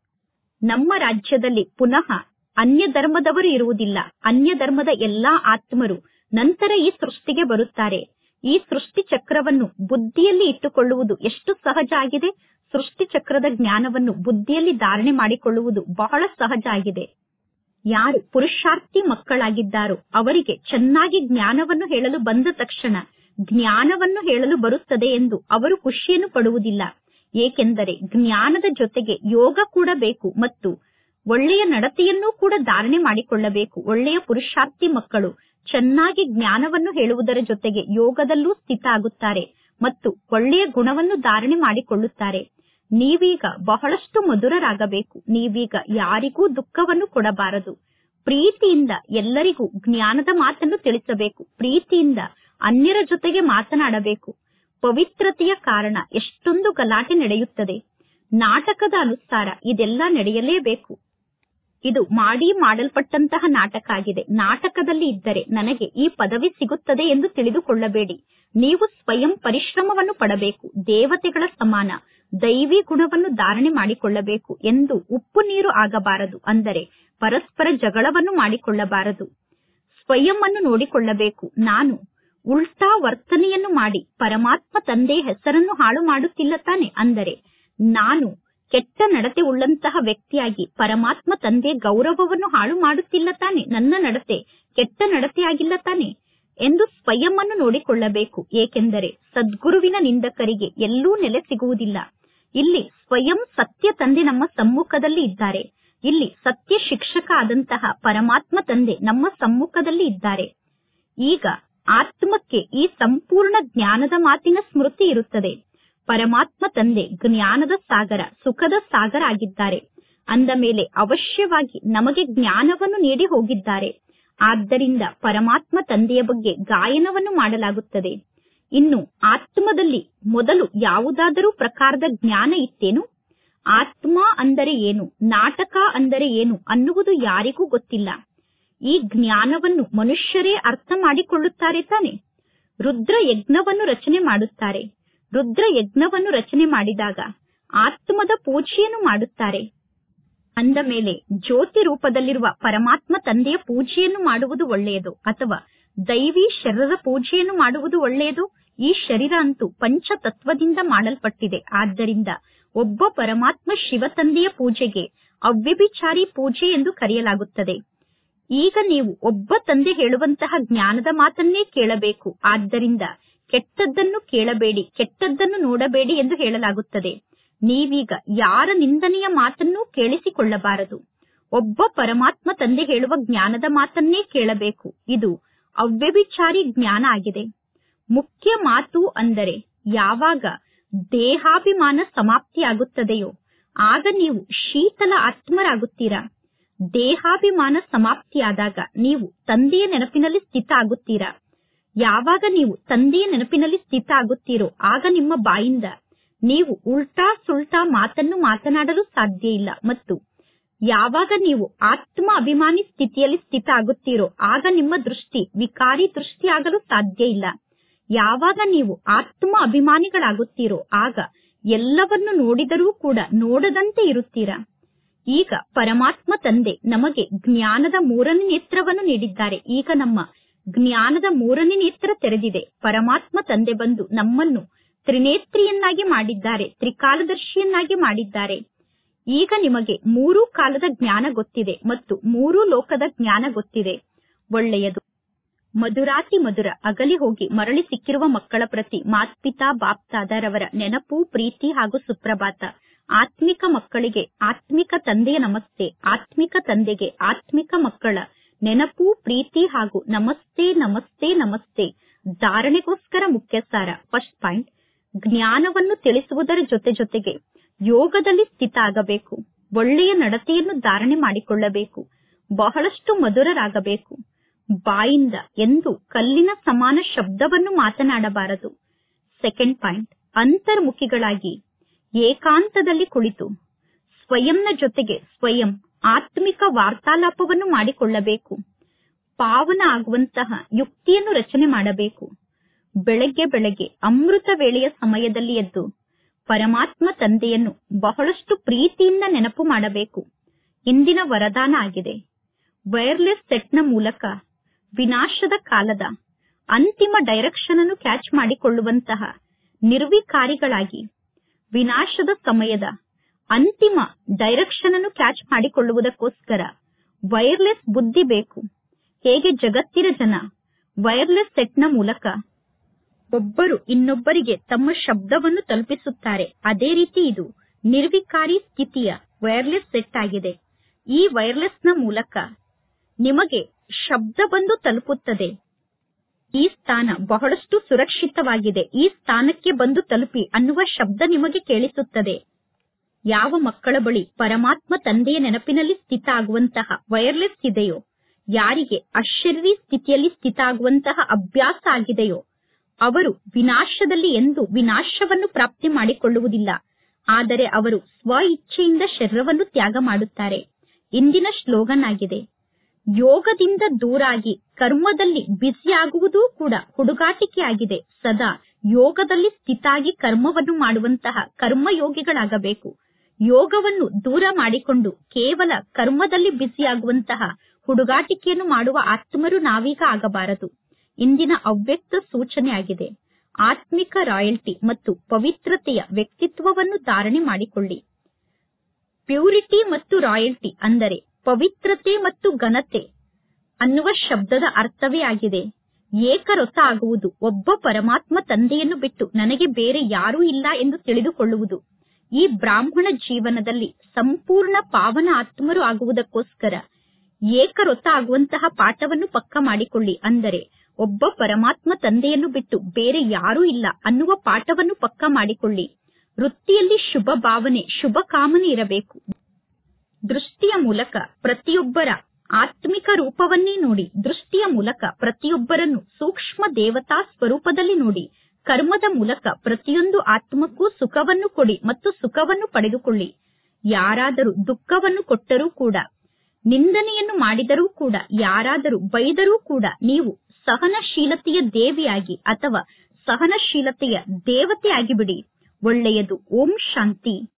ನಮ್ಮ ರಾಜ್ಯದಲ್ಲಿ ಪುನಃ ಅನ್ಯ ಧರ್ಮದವರು ಇರುವುದಿಲ್ಲ ಅನ್ಯ ಧರ್ಮದ ಎಲ್ಲಾ ಆತ್ಮರು ನಂತರ ಈ ಸೃಷ್ಟಿಗೆ ಬರುತ್ತಾರೆ ಈ ಸೃಷ್ಟಿ ಚಕ್ರವನ್ನು ಬುದ್ಧಿಯಲ್ಲಿ ಇಟ್ಟುಕೊಳ್ಳುವುದು ಎಷ್ಟು ಸಹಜ ಆಗಿದೆ ಸೃಷ್ಟಿ ಚಕ್ರದ ಜ್ಞಾನವನ್ನು ಬುದ್ಧಿಯಲ್ಲಿ ಧಾರಣೆ ಮಾಡಿಕೊಳ್ಳುವುದು ಬಹಳ ಸಹಜ ಆಗಿದೆ ಯಾರು ಪುರುಷಾರ್ಥಿ ಮಕ್ಕಳಾಗಿದ್ದಾರೋ ಅವರಿಗೆ ಚೆನ್ನಾಗಿ ಜ್ಞಾನವನ್ನು ಹೇಳಲು ಬಂದ ತಕ್ಷಣ ಜ್ಞಾನವನ್ನು ಹೇಳಲು ಬರುತ್ತದೆ ಎಂದು ಅವರು ಖುಷಿಯನ್ನು ಪಡುವುದಿಲ್ಲ ಏಕೆಂದರೆ ಜ್ಞಾನದ ಜೊತೆಗೆ ಯೋಗ ಕೂಡ ಬೇಕು ಮತ್ತು ಒಳ್ಳೆಯ ನಡತೆಯನ್ನೂ ಕೂಡ ಧಾರಣೆ ಮಾಡಿಕೊಳ್ಳಬೇಕು ಒಳ್ಳೆಯ ಪುರುಷಾರ್ಥಿ ಮಕ್ಕಳು ಚೆನ್ನಾಗಿ ಜ್ಞಾನವನ್ನು ಹೇಳುವುದರ ಜೊತೆಗೆ ಯೋಗದಲ್ಲೂ ಸ್ಥಿತ ಆಗುತ್ತಾರೆ ಮತ್ತು ಒಳ್ಳೆಯ ಗುಣವನ್ನು ಧಾರಣೆ ಮಾಡಿಕೊಳ್ಳುತ್ತಾರೆ ನೀವೀಗ ಬಹಳಷ್ಟು ಮಧುರರಾಗಬೇಕು ನೀವೀಗ ಯಾರಿಗೂ ದುಃಖವನ್ನು ಕೊಡಬಾರದು ಪ್ರೀತಿಯಿಂದ ಎಲ್ಲರಿಗೂ ಜ್ಞಾನದ ಮಾತನ್ನು ತಿಳಿಸಬೇಕು ಪ್ರೀತಿಯಿಂದ ಅನ್ಯರ ಜೊತೆಗೆ ಮಾತನಾಡಬೇಕು ಪವಿತ್ರತೆಯ ಕಾರಣ ಎಷ್ಟೊಂದು ಗಲಾಟೆ ನಡೆಯುತ್ತದೆ ನಾಟಕದ ಅನುಸಾರ ಇದೆಲ್ಲ ನಡೆಯಲೇಬೇಕು ಇದು ಮಾಡಿ ಮಾಡಲ್ಪಟ್ಟಂತಹ ನಾಟಕ ಆಗಿದೆ ನಾಟಕದಲ್ಲಿ ಇದ್ದರೆ ನನಗೆ ಈ ಪದವಿ ಸಿಗುತ್ತದೆ ಎಂದು ತಿಳಿದುಕೊಳ್ಳಬೇಡಿ ನೀವು ಸ್ವಯಂ ಪರಿಶ್ರಮವನ್ನು ಪಡಬೇಕು ದೇವತೆಗಳ ಸಮಾನ ದೈವಿ ಗುಣವನ್ನು ಧಾರಣೆ ಮಾಡಿಕೊಳ್ಳಬೇಕು ಎಂದು ಉಪ್ಪು ನೀರು ಆಗಬಾರದು ಅಂದರೆ ಪರಸ್ಪರ ಜಗಳವನ್ನು ಮಾಡಿಕೊಳ್ಳಬಾರದು ಸ್ವಯಂ ಅನ್ನು ನೋಡಿಕೊಳ್ಳಬೇಕು ನಾನು ಉಲ್ಟಾ ವರ್ತನೆಯನ್ನು ಮಾಡಿ ಪರಮಾತ್ಮ ತಂದೆಯ ಹೆಸರನ್ನು ಹಾಳು ಮಾಡುತ್ತಿಲ್ಲ ತಾನೆ ಅಂದರೆ ನಾನು ಕೆಟ್ಟ ನಡತೆ ಉಳ್ಳಂತಹ ವ್ಯಕ್ತಿಯಾಗಿ ಪರಮಾತ್ಮ ತಂದೆಯ ಗೌರವವನ್ನು ಹಾಳು ಮಾಡುತ್ತಿಲ್ಲ ತಾನೆ ನನ್ನ ನಡತೆ ಕೆಟ್ಟ ನಡತೆಯಾಗಿಲ್ಲ ತಾನೆ ಎಂದು ಸ್ವಯಂ ಅನ್ನು ನೋಡಿಕೊಳ್ಳಬೇಕು ಏಕೆಂದರೆ ಸದ್ಗುರುವಿನ ನಿಂದಕರಿಗೆ ಎಲ್ಲೂ ನೆಲೆ ಸಿಗುವುದಿಲ್ಲ ಇಲ್ಲಿ ಸ್ವಯಂ ಸತ್ಯ ತಂದೆ ನಮ್ಮ ಸಮ್ಮುಖದಲ್ಲಿ ಇದ್ದಾರೆ ಇಲ್ಲಿ ಸತ್ಯ ಶಿಕ್ಷಕ ಆದಂತಹ ಪರಮಾತ್ಮ ತಂದೆ ನಮ್ಮ ಸಮ್ಮುಖದಲ್ಲಿ ಇದ್ದಾರೆ ಈಗ ಆತ್ಮಕ್ಕೆ ಈ ಸಂಪೂರ್ಣ ಜ್ಞಾನದ ಮಾತಿನ ಸ್ಮೃತಿ ಇರುತ್ತದೆ ಪರಮಾತ್ಮ ತಂದೆ ಜ್ಞಾನದ ಸಾಗರ ಸುಖದ ಸಾಗರ ಆಗಿದ್ದಾರೆ ಅಂದ ಮೇಲೆ ಅವಶ್ಯವಾಗಿ ನಮಗೆ ಜ್ಞಾನವನ್ನು ನೀಡಿ ಹೋಗಿದ್ದಾರೆ ಆದ್ದರಿಂದ ಪರಮಾತ್ಮ ತಂದೆಯ ಬಗ್ಗೆ ಗಾಯನವನ್ನು ಮಾಡಲಾಗುತ್ತದೆ ಇನ್ನು ಆತ್ಮದಲ್ಲಿ ಮೊದಲು ಯಾವುದಾದರೂ ಪ್ರಕಾರದ ಜ್ಞಾನ ಇತ್ತೇನು ಆತ್ಮ ಅಂದರೆ ಏನು ನಾಟಕ ಅಂದರೆ ಏನು ಅನ್ನುವುದು ಯಾರಿಗೂ ಗೊತ್ತಿಲ್ಲ ಈ ಜ್ಞಾನವನ್ನು ಮನುಷ್ಯರೇ ಅರ್ಥ ಮಾಡಿಕೊಳ್ಳುತ್ತಾರೆ ತಾನೆ ರುದ್ರ ಯಜ್ಞವನ್ನು ರಚನೆ ಮಾಡುತ್ತಾರೆ ರುದ್ರ ಯಜ್ಞವನ್ನು ರಚನೆ ಮಾಡಿದಾಗ ಆತ್ಮದ ಪೂಜೆಯನ್ನು ಮಾಡುತ್ತಾರೆ ಅಂದ ಮೇಲೆ ಜ್ಯೋತಿ ರೂಪದಲ್ಲಿರುವ ಪರಮಾತ್ಮ ತಂದೆಯ ಪೂಜೆಯನ್ನು ಮಾಡುವುದು ಒಳ್ಳೆಯದು ಅಥವಾ ದೈವಿ ಶರೀರದ ಪೂಜೆಯನ್ನು ಮಾಡುವುದು ಒಳ್ಳೆಯದು ಈ ಶರೀರ ಅಂತೂ ಪಂಚತತ್ವದಿಂದ ಮಾಡಲ್ಪಟ್ಟಿದೆ ಆದ್ದರಿಂದ ಒಬ್ಬ ಪರಮಾತ್ಮ ಶಿವ ತಂದೆಯ ಪೂಜೆಗೆ ಅವ್ಯಭಿಚಾರಿ ಪೂಜೆ ಎಂದು ಕರೆಯಲಾಗುತ್ತದೆ ಈಗ ನೀವು ಒಬ್ಬ ತಂದೆ ಹೇಳುವಂತಹ ಜ್ಞಾನದ ಮಾತನ್ನೇ ಕೇಳಬೇಕು ಆದ್ದರಿಂದ ಕೆಟ್ಟದ್ದನ್ನು ಕೇಳಬೇಡಿ ಕೆಟ್ಟದ್ದನ್ನು ನೋಡಬೇಡಿ ಎಂದು ಹೇಳಲಾಗುತ್ತದೆ ನೀವೀಗ ಯಾರ ನಿಂದನೆಯ ಮಾತನ್ನೂ ಕೇಳಿಸಿಕೊಳ್ಳಬಾರದು ಒಬ್ಬ ಪರಮಾತ್ಮ ತಂದೆ ಹೇಳುವ ಜ್ಞಾನದ ಮಾತನ್ನೇ ಕೇಳಬೇಕು ಇದು ಅವ್ಯಭಿಚಾರಿ ಜ್ಞಾನ ಆಗಿದೆ ಮುಖ್ಯ ಮಾತು ಅಂದರೆ ಯಾವಾಗ ದೇಹಾಭಿಮಾನ ಸಮಾಪ್ತಿಯಾಗುತ್ತದೆಯೋ ಆಗ ನೀವು ಶೀತಲ ಆತ್ಮರಾಗುತ್ತೀರಾ ದೇಹಾಭಿಮಾನ ಸಮಾಪ್ತಿಯಾದಾಗ ನೀವು ತಂದೆಯ ನೆನಪಿನಲ್ಲಿ ಸ್ಥಿತ ಆಗುತ್ತೀರಾ ಯಾವಾಗ ನೀವು ತಂದೆಯ ನೆನಪಿನಲ್ಲಿ ಸ್ಥಿತ ಆಗುತ್ತೀರೋ ಆಗ ನಿಮ್ಮ ಬಾಯಿಂದ ನೀವು ಉಲ್ಟಾ ಸುಲ್ಟಾ ಮಾತನ್ನು ಮಾತನಾಡಲು ಸಾಧ್ಯ ಇಲ್ಲ ಮತ್ತು ಯಾವಾಗ ನೀವು ಆತ್ಮ ಅಭಿಮಾನಿ ಸ್ಥಿತಿಯಲ್ಲಿ ಸ್ಥಿತ ಆಗುತ್ತೀರೋ ಆಗ ನಿಮ್ಮ ದೃಷ್ಟಿ ವಿಕಾರಿ ದೃಷ್ಟಿ ಆಗಲು ಸಾಧ್ಯ ಇಲ್ಲ ಯಾವಾಗ ನೀವು ಆತ್ಮ ಅಭಿಮಾನಿಗಳಾಗುತ್ತೀರೋ ಆಗ ಎಲ್ಲವನ್ನು ನೋಡಿದರೂ ಕೂಡ ನೋಡದಂತೆ ಇರುತ್ತೀರಾ ಈಗ ಪರಮಾತ್ಮ ತಂದೆ ನಮಗೆ ಜ್ಞಾನದ ಮೂರನೇ ನೇತ್ರವನ್ನು ನೀಡಿದ್ದಾರೆ ಈಗ ನಮ್ಮ ಜ್ಞಾನದ ಮೂರನೇ ನೇತ್ರ ತೆರೆದಿದೆ ಪರಮಾತ್ಮ ತಂದೆ ಬಂದು ನಮ್ಮನ್ನು ತ್ರಿನೇತ್ರಿಯನ್ನಾಗಿ ಮಾಡಿದ್ದಾರೆ ತ್ರಿಕಾಲದರ್ಶಿಯನ್ನಾಗಿ ಮಾಡಿದ್ದಾರೆ ಈಗ ನಿಮಗೆ ಮೂರೂ ಕಾಲದ ಜ್ಞಾನ ಗೊತ್ತಿದೆ ಮತ್ತು ಮೂರೂ ಲೋಕದ ಜ್ಞಾನ ಗೊತ್ತಿದೆ ಒಳ್ಳೆಯದು ಮಧುರಾತಿ ಮಧುರ ಅಗಲಿ ಹೋಗಿ ಮರಳಿ ಸಿಕ್ಕಿರುವ ಮಕ್ಕಳ ಪ್ರತಿ ಮಾತ್ಪಿತಾ ಬಾಪ್ತಾದರವರ ನೆನಪು ಪ್ರೀತಿ ಹಾಗೂ ಸುಪ್ರಭಾತ ಆತ್ಮಿಕ ಮಕ್ಕಳಿಗೆ ಆತ್ಮಿಕ ತಂದೆಯ ನಮಸ್ತೆ ಆತ್ಮಿಕ ತಂದೆಗೆ ಆತ್ಮಿಕ ಮಕ್ಕಳ ನೆನಪು ಪ್ರೀತಿ ಹಾಗೂ ನಮಸ್ತೆ ನಮಸ್ತೆ ನಮಸ್ತೆ ಧಾರಣೆಗೋಸ್ಕರ ಮುಖ್ಯ ಸಾರ ಫಸ್ಟ್ ಪಾಯಿಂಟ್ ಜ್ಞಾನವನ್ನು ತಿಳಿಸುವುದರ ಜೊತೆ ಜೊತೆಗೆ ಯೋಗದಲ್ಲಿ ಸ್ಥಿತ ಆಗಬೇಕು ಒಳ್ಳೆಯ ನಡತೆಯನ್ನು ಧಾರಣೆ ಮಾಡಿಕೊಳ್ಳಬೇಕು ಬಹಳಷ್ಟು ಮಧುರರಾಗಬೇಕು ಬಾಯಿಂದ ಎಂದು ಕಲ್ಲಿನ ಸಮಾನ ಶಬ್ದವನ್ನು ಮಾತನಾಡಬಾರದು ಸೆಕೆಂಡ್ ಪಾಯಿಂಟ್ ಅಂತರ್ಮುಖಿಗಳಾಗಿ ಏಕಾಂತದಲ್ಲಿ ಕುಳಿತು ಸ್ವಯಂನ ಜೊತೆಗೆ ಸ್ವಯಂ ಆತ್ಮಿಕ ವಾರ್ತಾಲಾಪವನ್ನು ಮಾಡಿಕೊಳ್ಳಬೇಕು ಪಾವನ ಆಗುವಂತಹ ಯುಕ್ತಿಯನ್ನು ರಚನೆ ಮಾಡಬೇಕು ಬೆಳಗ್ಗೆ ಬೆಳಗ್ಗೆ ಅಮೃತ ವೇಳೆಯ ಸಮಯದಲ್ಲಿ ಎದ್ದು ಪರಮಾತ್ಮ ತಂದೆಯನ್ನು ಬಹಳಷ್ಟು ಪ್ರೀತಿಯಿಂದ ನೆನಪು ಮಾಡಬೇಕು ಇಂದಿನ ವರದಾನ ಆಗಿದೆ ವೈರ್ಲೆಸ್ ಸೆಟ್ನ ಮೂಲಕ ವಿನಾಶದ ಕಾಲದ ಅಂತಿಮ ಡೈರೆಕ್ಷನ್ ಅನ್ನು ಕ್ಯಾಚ್ ಮಾಡಿಕೊಳ್ಳುವಂತಹ ನಿರ್ವಿಕಾರಿಗಳಾಗಿ ವಿನಾಶದ ಸಮಯದ ಅಂತಿಮ ಡೈರೆಕ್ಷನ್ ಅನ್ನು ಕ್ಯಾಚ್ ಮಾಡಿಕೊಳ್ಳುವುದಕ್ಕೋಸ್ಕರ ವೈರ್ಲೆಸ್ ಬುದ್ಧಿ ಬೇಕು ಹೇಗೆ ಜಗತ್ತಿನ ಜನ ವೈರ್ಲೆಸ್ ಸೆಟ್ನ ಮೂಲಕ ಒಬ್ಬರು ಇನ್ನೊಬ್ಬರಿಗೆ ತಮ್ಮ ಶಬ್ದವನ್ನು ತಲುಪಿಸುತ್ತಾರೆ ಅದೇ ರೀತಿ ಇದು ನಿರ್ವಿಕಾರಿ ಸ್ಥಿತಿಯ ವೈರ್ಲೆಸ್ ಸೆಟ್ ಆಗಿದೆ ಈ ವೈರ್ಲೆಸ್ನ ಮೂಲಕ ನಿಮಗೆ ಶಬ್ದ ಬಂದು ತಲುಪುತ್ತದೆ ಈ ಸ್ಥಾನ ಬಹಳಷ್ಟು ಸುರಕ್ಷಿತವಾಗಿದೆ ಈ ಸ್ಥಾನಕ್ಕೆ ಬಂದು ತಲುಪಿ ಅನ್ನುವ ಶಬ್ದ ನಿಮಗೆ ಕೇಳಿಸುತ್ತದೆ ಯಾವ ಮಕ್ಕಳ ಬಳಿ ಪರಮಾತ್ಮ ತಂದೆಯ ನೆನಪಿನಲ್ಲಿ ಸ್ಥಿತ ಆಗುವಂತಹ ವೈರ್ಲೆಸ್ ಇದೆಯೋ ಯಾರಿಗೆ ಅಶರೀರಿ ಸ್ಥಿತಿಯಲ್ಲಿ ಸ್ಥಿತ ಆಗುವಂತಹ ಅಭ್ಯಾಸ ಆಗಿದೆಯೋ ಅವರು ವಿನಾಶದಲ್ಲಿ ಎಂದು ವಿನಾಶವನ್ನು ಪ್ರಾಪ್ತಿ ಮಾಡಿಕೊಳ್ಳುವುದಿಲ್ಲ ಆದರೆ ಅವರು ಸ್ವ ಇಚ್ಛೆಯಿಂದ ಶರೀರವನ್ನು ತ್ಯಾಗ ಮಾಡುತ್ತಾರೆ ಇಂದಿನ ಸ್ಲೋಗನ್ ಆಗಿದೆ ಯೋಗದಿಂದ ದೂರಾಗಿ ಕರ್ಮದಲ್ಲಿ ಬ್ಯುಸಿಯಾಗುವುದೂ ಕೂಡ ಹುಡುಗಾಟಿಕೆಯಾಗಿದೆ ಸದಾ ಯೋಗದಲ್ಲಿ ಸ್ಥಿತಾಗಿ ಕರ್ಮವನ್ನು ಮಾಡುವಂತಹ ಕರ್ಮಯೋಗಿಗಳಾಗಬೇಕು ಯೋಗವನ್ನು ದೂರ ಮಾಡಿಕೊಂಡು ಕೇವಲ ಕರ್ಮದಲ್ಲಿ ಬ್ಯುಸಿಯಾಗುವಂತಹ ಹುಡುಗಾಟಿಕೆಯನ್ನು ಮಾಡುವ ಆತ್ಮರು ನಾವೀಗ ಆಗಬಾರದು ಇಂದಿನ ಅವ್ಯಕ್ತ ಸೂಚನೆ ಆಗಿದೆ ಆತ್ಮಿಕ ರಾಯಲ್ಟಿ ಮತ್ತು ಪವಿತ್ರತೆಯ ವ್ಯಕ್ತಿತ್ವವನ್ನು ಧಾರಣೆ ಮಾಡಿಕೊಳ್ಳಿ ಪ್ಯೂರಿಟಿ ಮತ್ತು ರಾಯಲ್ಟಿ ಅಂದರೆ ಪವಿತ್ರತೆ ಮತ್ತು ಘನತೆ ಅನ್ನುವ ಶಬ್ದದ ಅರ್ಥವೇ ಆಗಿದೆ ಏಕರಸ ಆಗುವುದು ಒಬ್ಬ ಪರಮಾತ್ಮ ತಂದೆಯನ್ನು ಬಿಟ್ಟು ನನಗೆ ಬೇರೆ ಯಾರೂ ಇಲ್ಲ ಎಂದು ತಿಳಿದುಕೊಳ್ಳುವುದು ಈ ಬ್ರಾಹ್ಮಣ ಜೀವನದಲ್ಲಿ ಸಂಪೂರ್ಣ ಪಾವನ ಆತ್ಮರು ಆಗುವುದಕ್ಕೋಸ್ಕರ ಏಕರೊತ್ತ ಆಗುವಂತಹ ಪಾಠವನ್ನು ಪಕ್ಕ ಮಾಡಿಕೊಳ್ಳಿ ಅಂದರೆ ಒಬ್ಬ ಪರಮಾತ್ಮ ತಂದೆಯನ್ನು ಬಿಟ್ಟು ಬೇರೆ ಯಾರೂ ಇಲ್ಲ ಅನ್ನುವ ಪಾಠವನ್ನು ಪಕ್ಕ ಮಾಡಿಕೊಳ್ಳಿ ವೃತ್ತಿಯಲ್ಲಿ ಶುಭ ಭಾವನೆ ಶುಭ ಕಾಮನೆ ಇರಬೇಕು ದೃಷ್ಟಿಯ ಮೂಲಕ ಪ್ರತಿಯೊಬ್ಬರ ಆತ್ಮಿಕ ರೂಪವನ್ನೇ ನೋಡಿ ದೃಷ್ಟಿಯ ಮೂಲಕ ಪ್ರತಿಯೊಬ್ಬರನ್ನು ಸೂಕ್ಷ್ಮ ದೇವತಾ ಸ್ವರೂಪದಲ್ಲಿ ನೋಡಿ ಕರ್ಮದ ಮೂಲಕ ಪ್ರತಿಯೊಂದು ಆತ್ಮಕ್ಕೂ ಸುಖವನ್ನು ಕೊಡಿ ಮತ್ತು ಸುಖವನ್ನು ಪಡೆದುಕೊಳ್ಳಿ ಯಾರಾದರೂ ದುಃಖವನ್ನು ಕೊಟ್ಟರೂ ಕೂಡ ನಿಂದನೆಯನ್ನು ಮಾಡಿದರೂ ಕೂಡ ಯಾರಾದರೂ ಬೈದರೂ ಕೂಡ ನೀವು ಸಹನಶೀಲತೆಯ ದೇವಿಯಾಗಿ ಅಥವಾ ಸಹನಶೀಲತೆಯ ದೇವತೆಯಾಗಿ ಬಿಡಿ ಒಳ್ಳೆಯದು ಓಂ ಶಾಂತಿ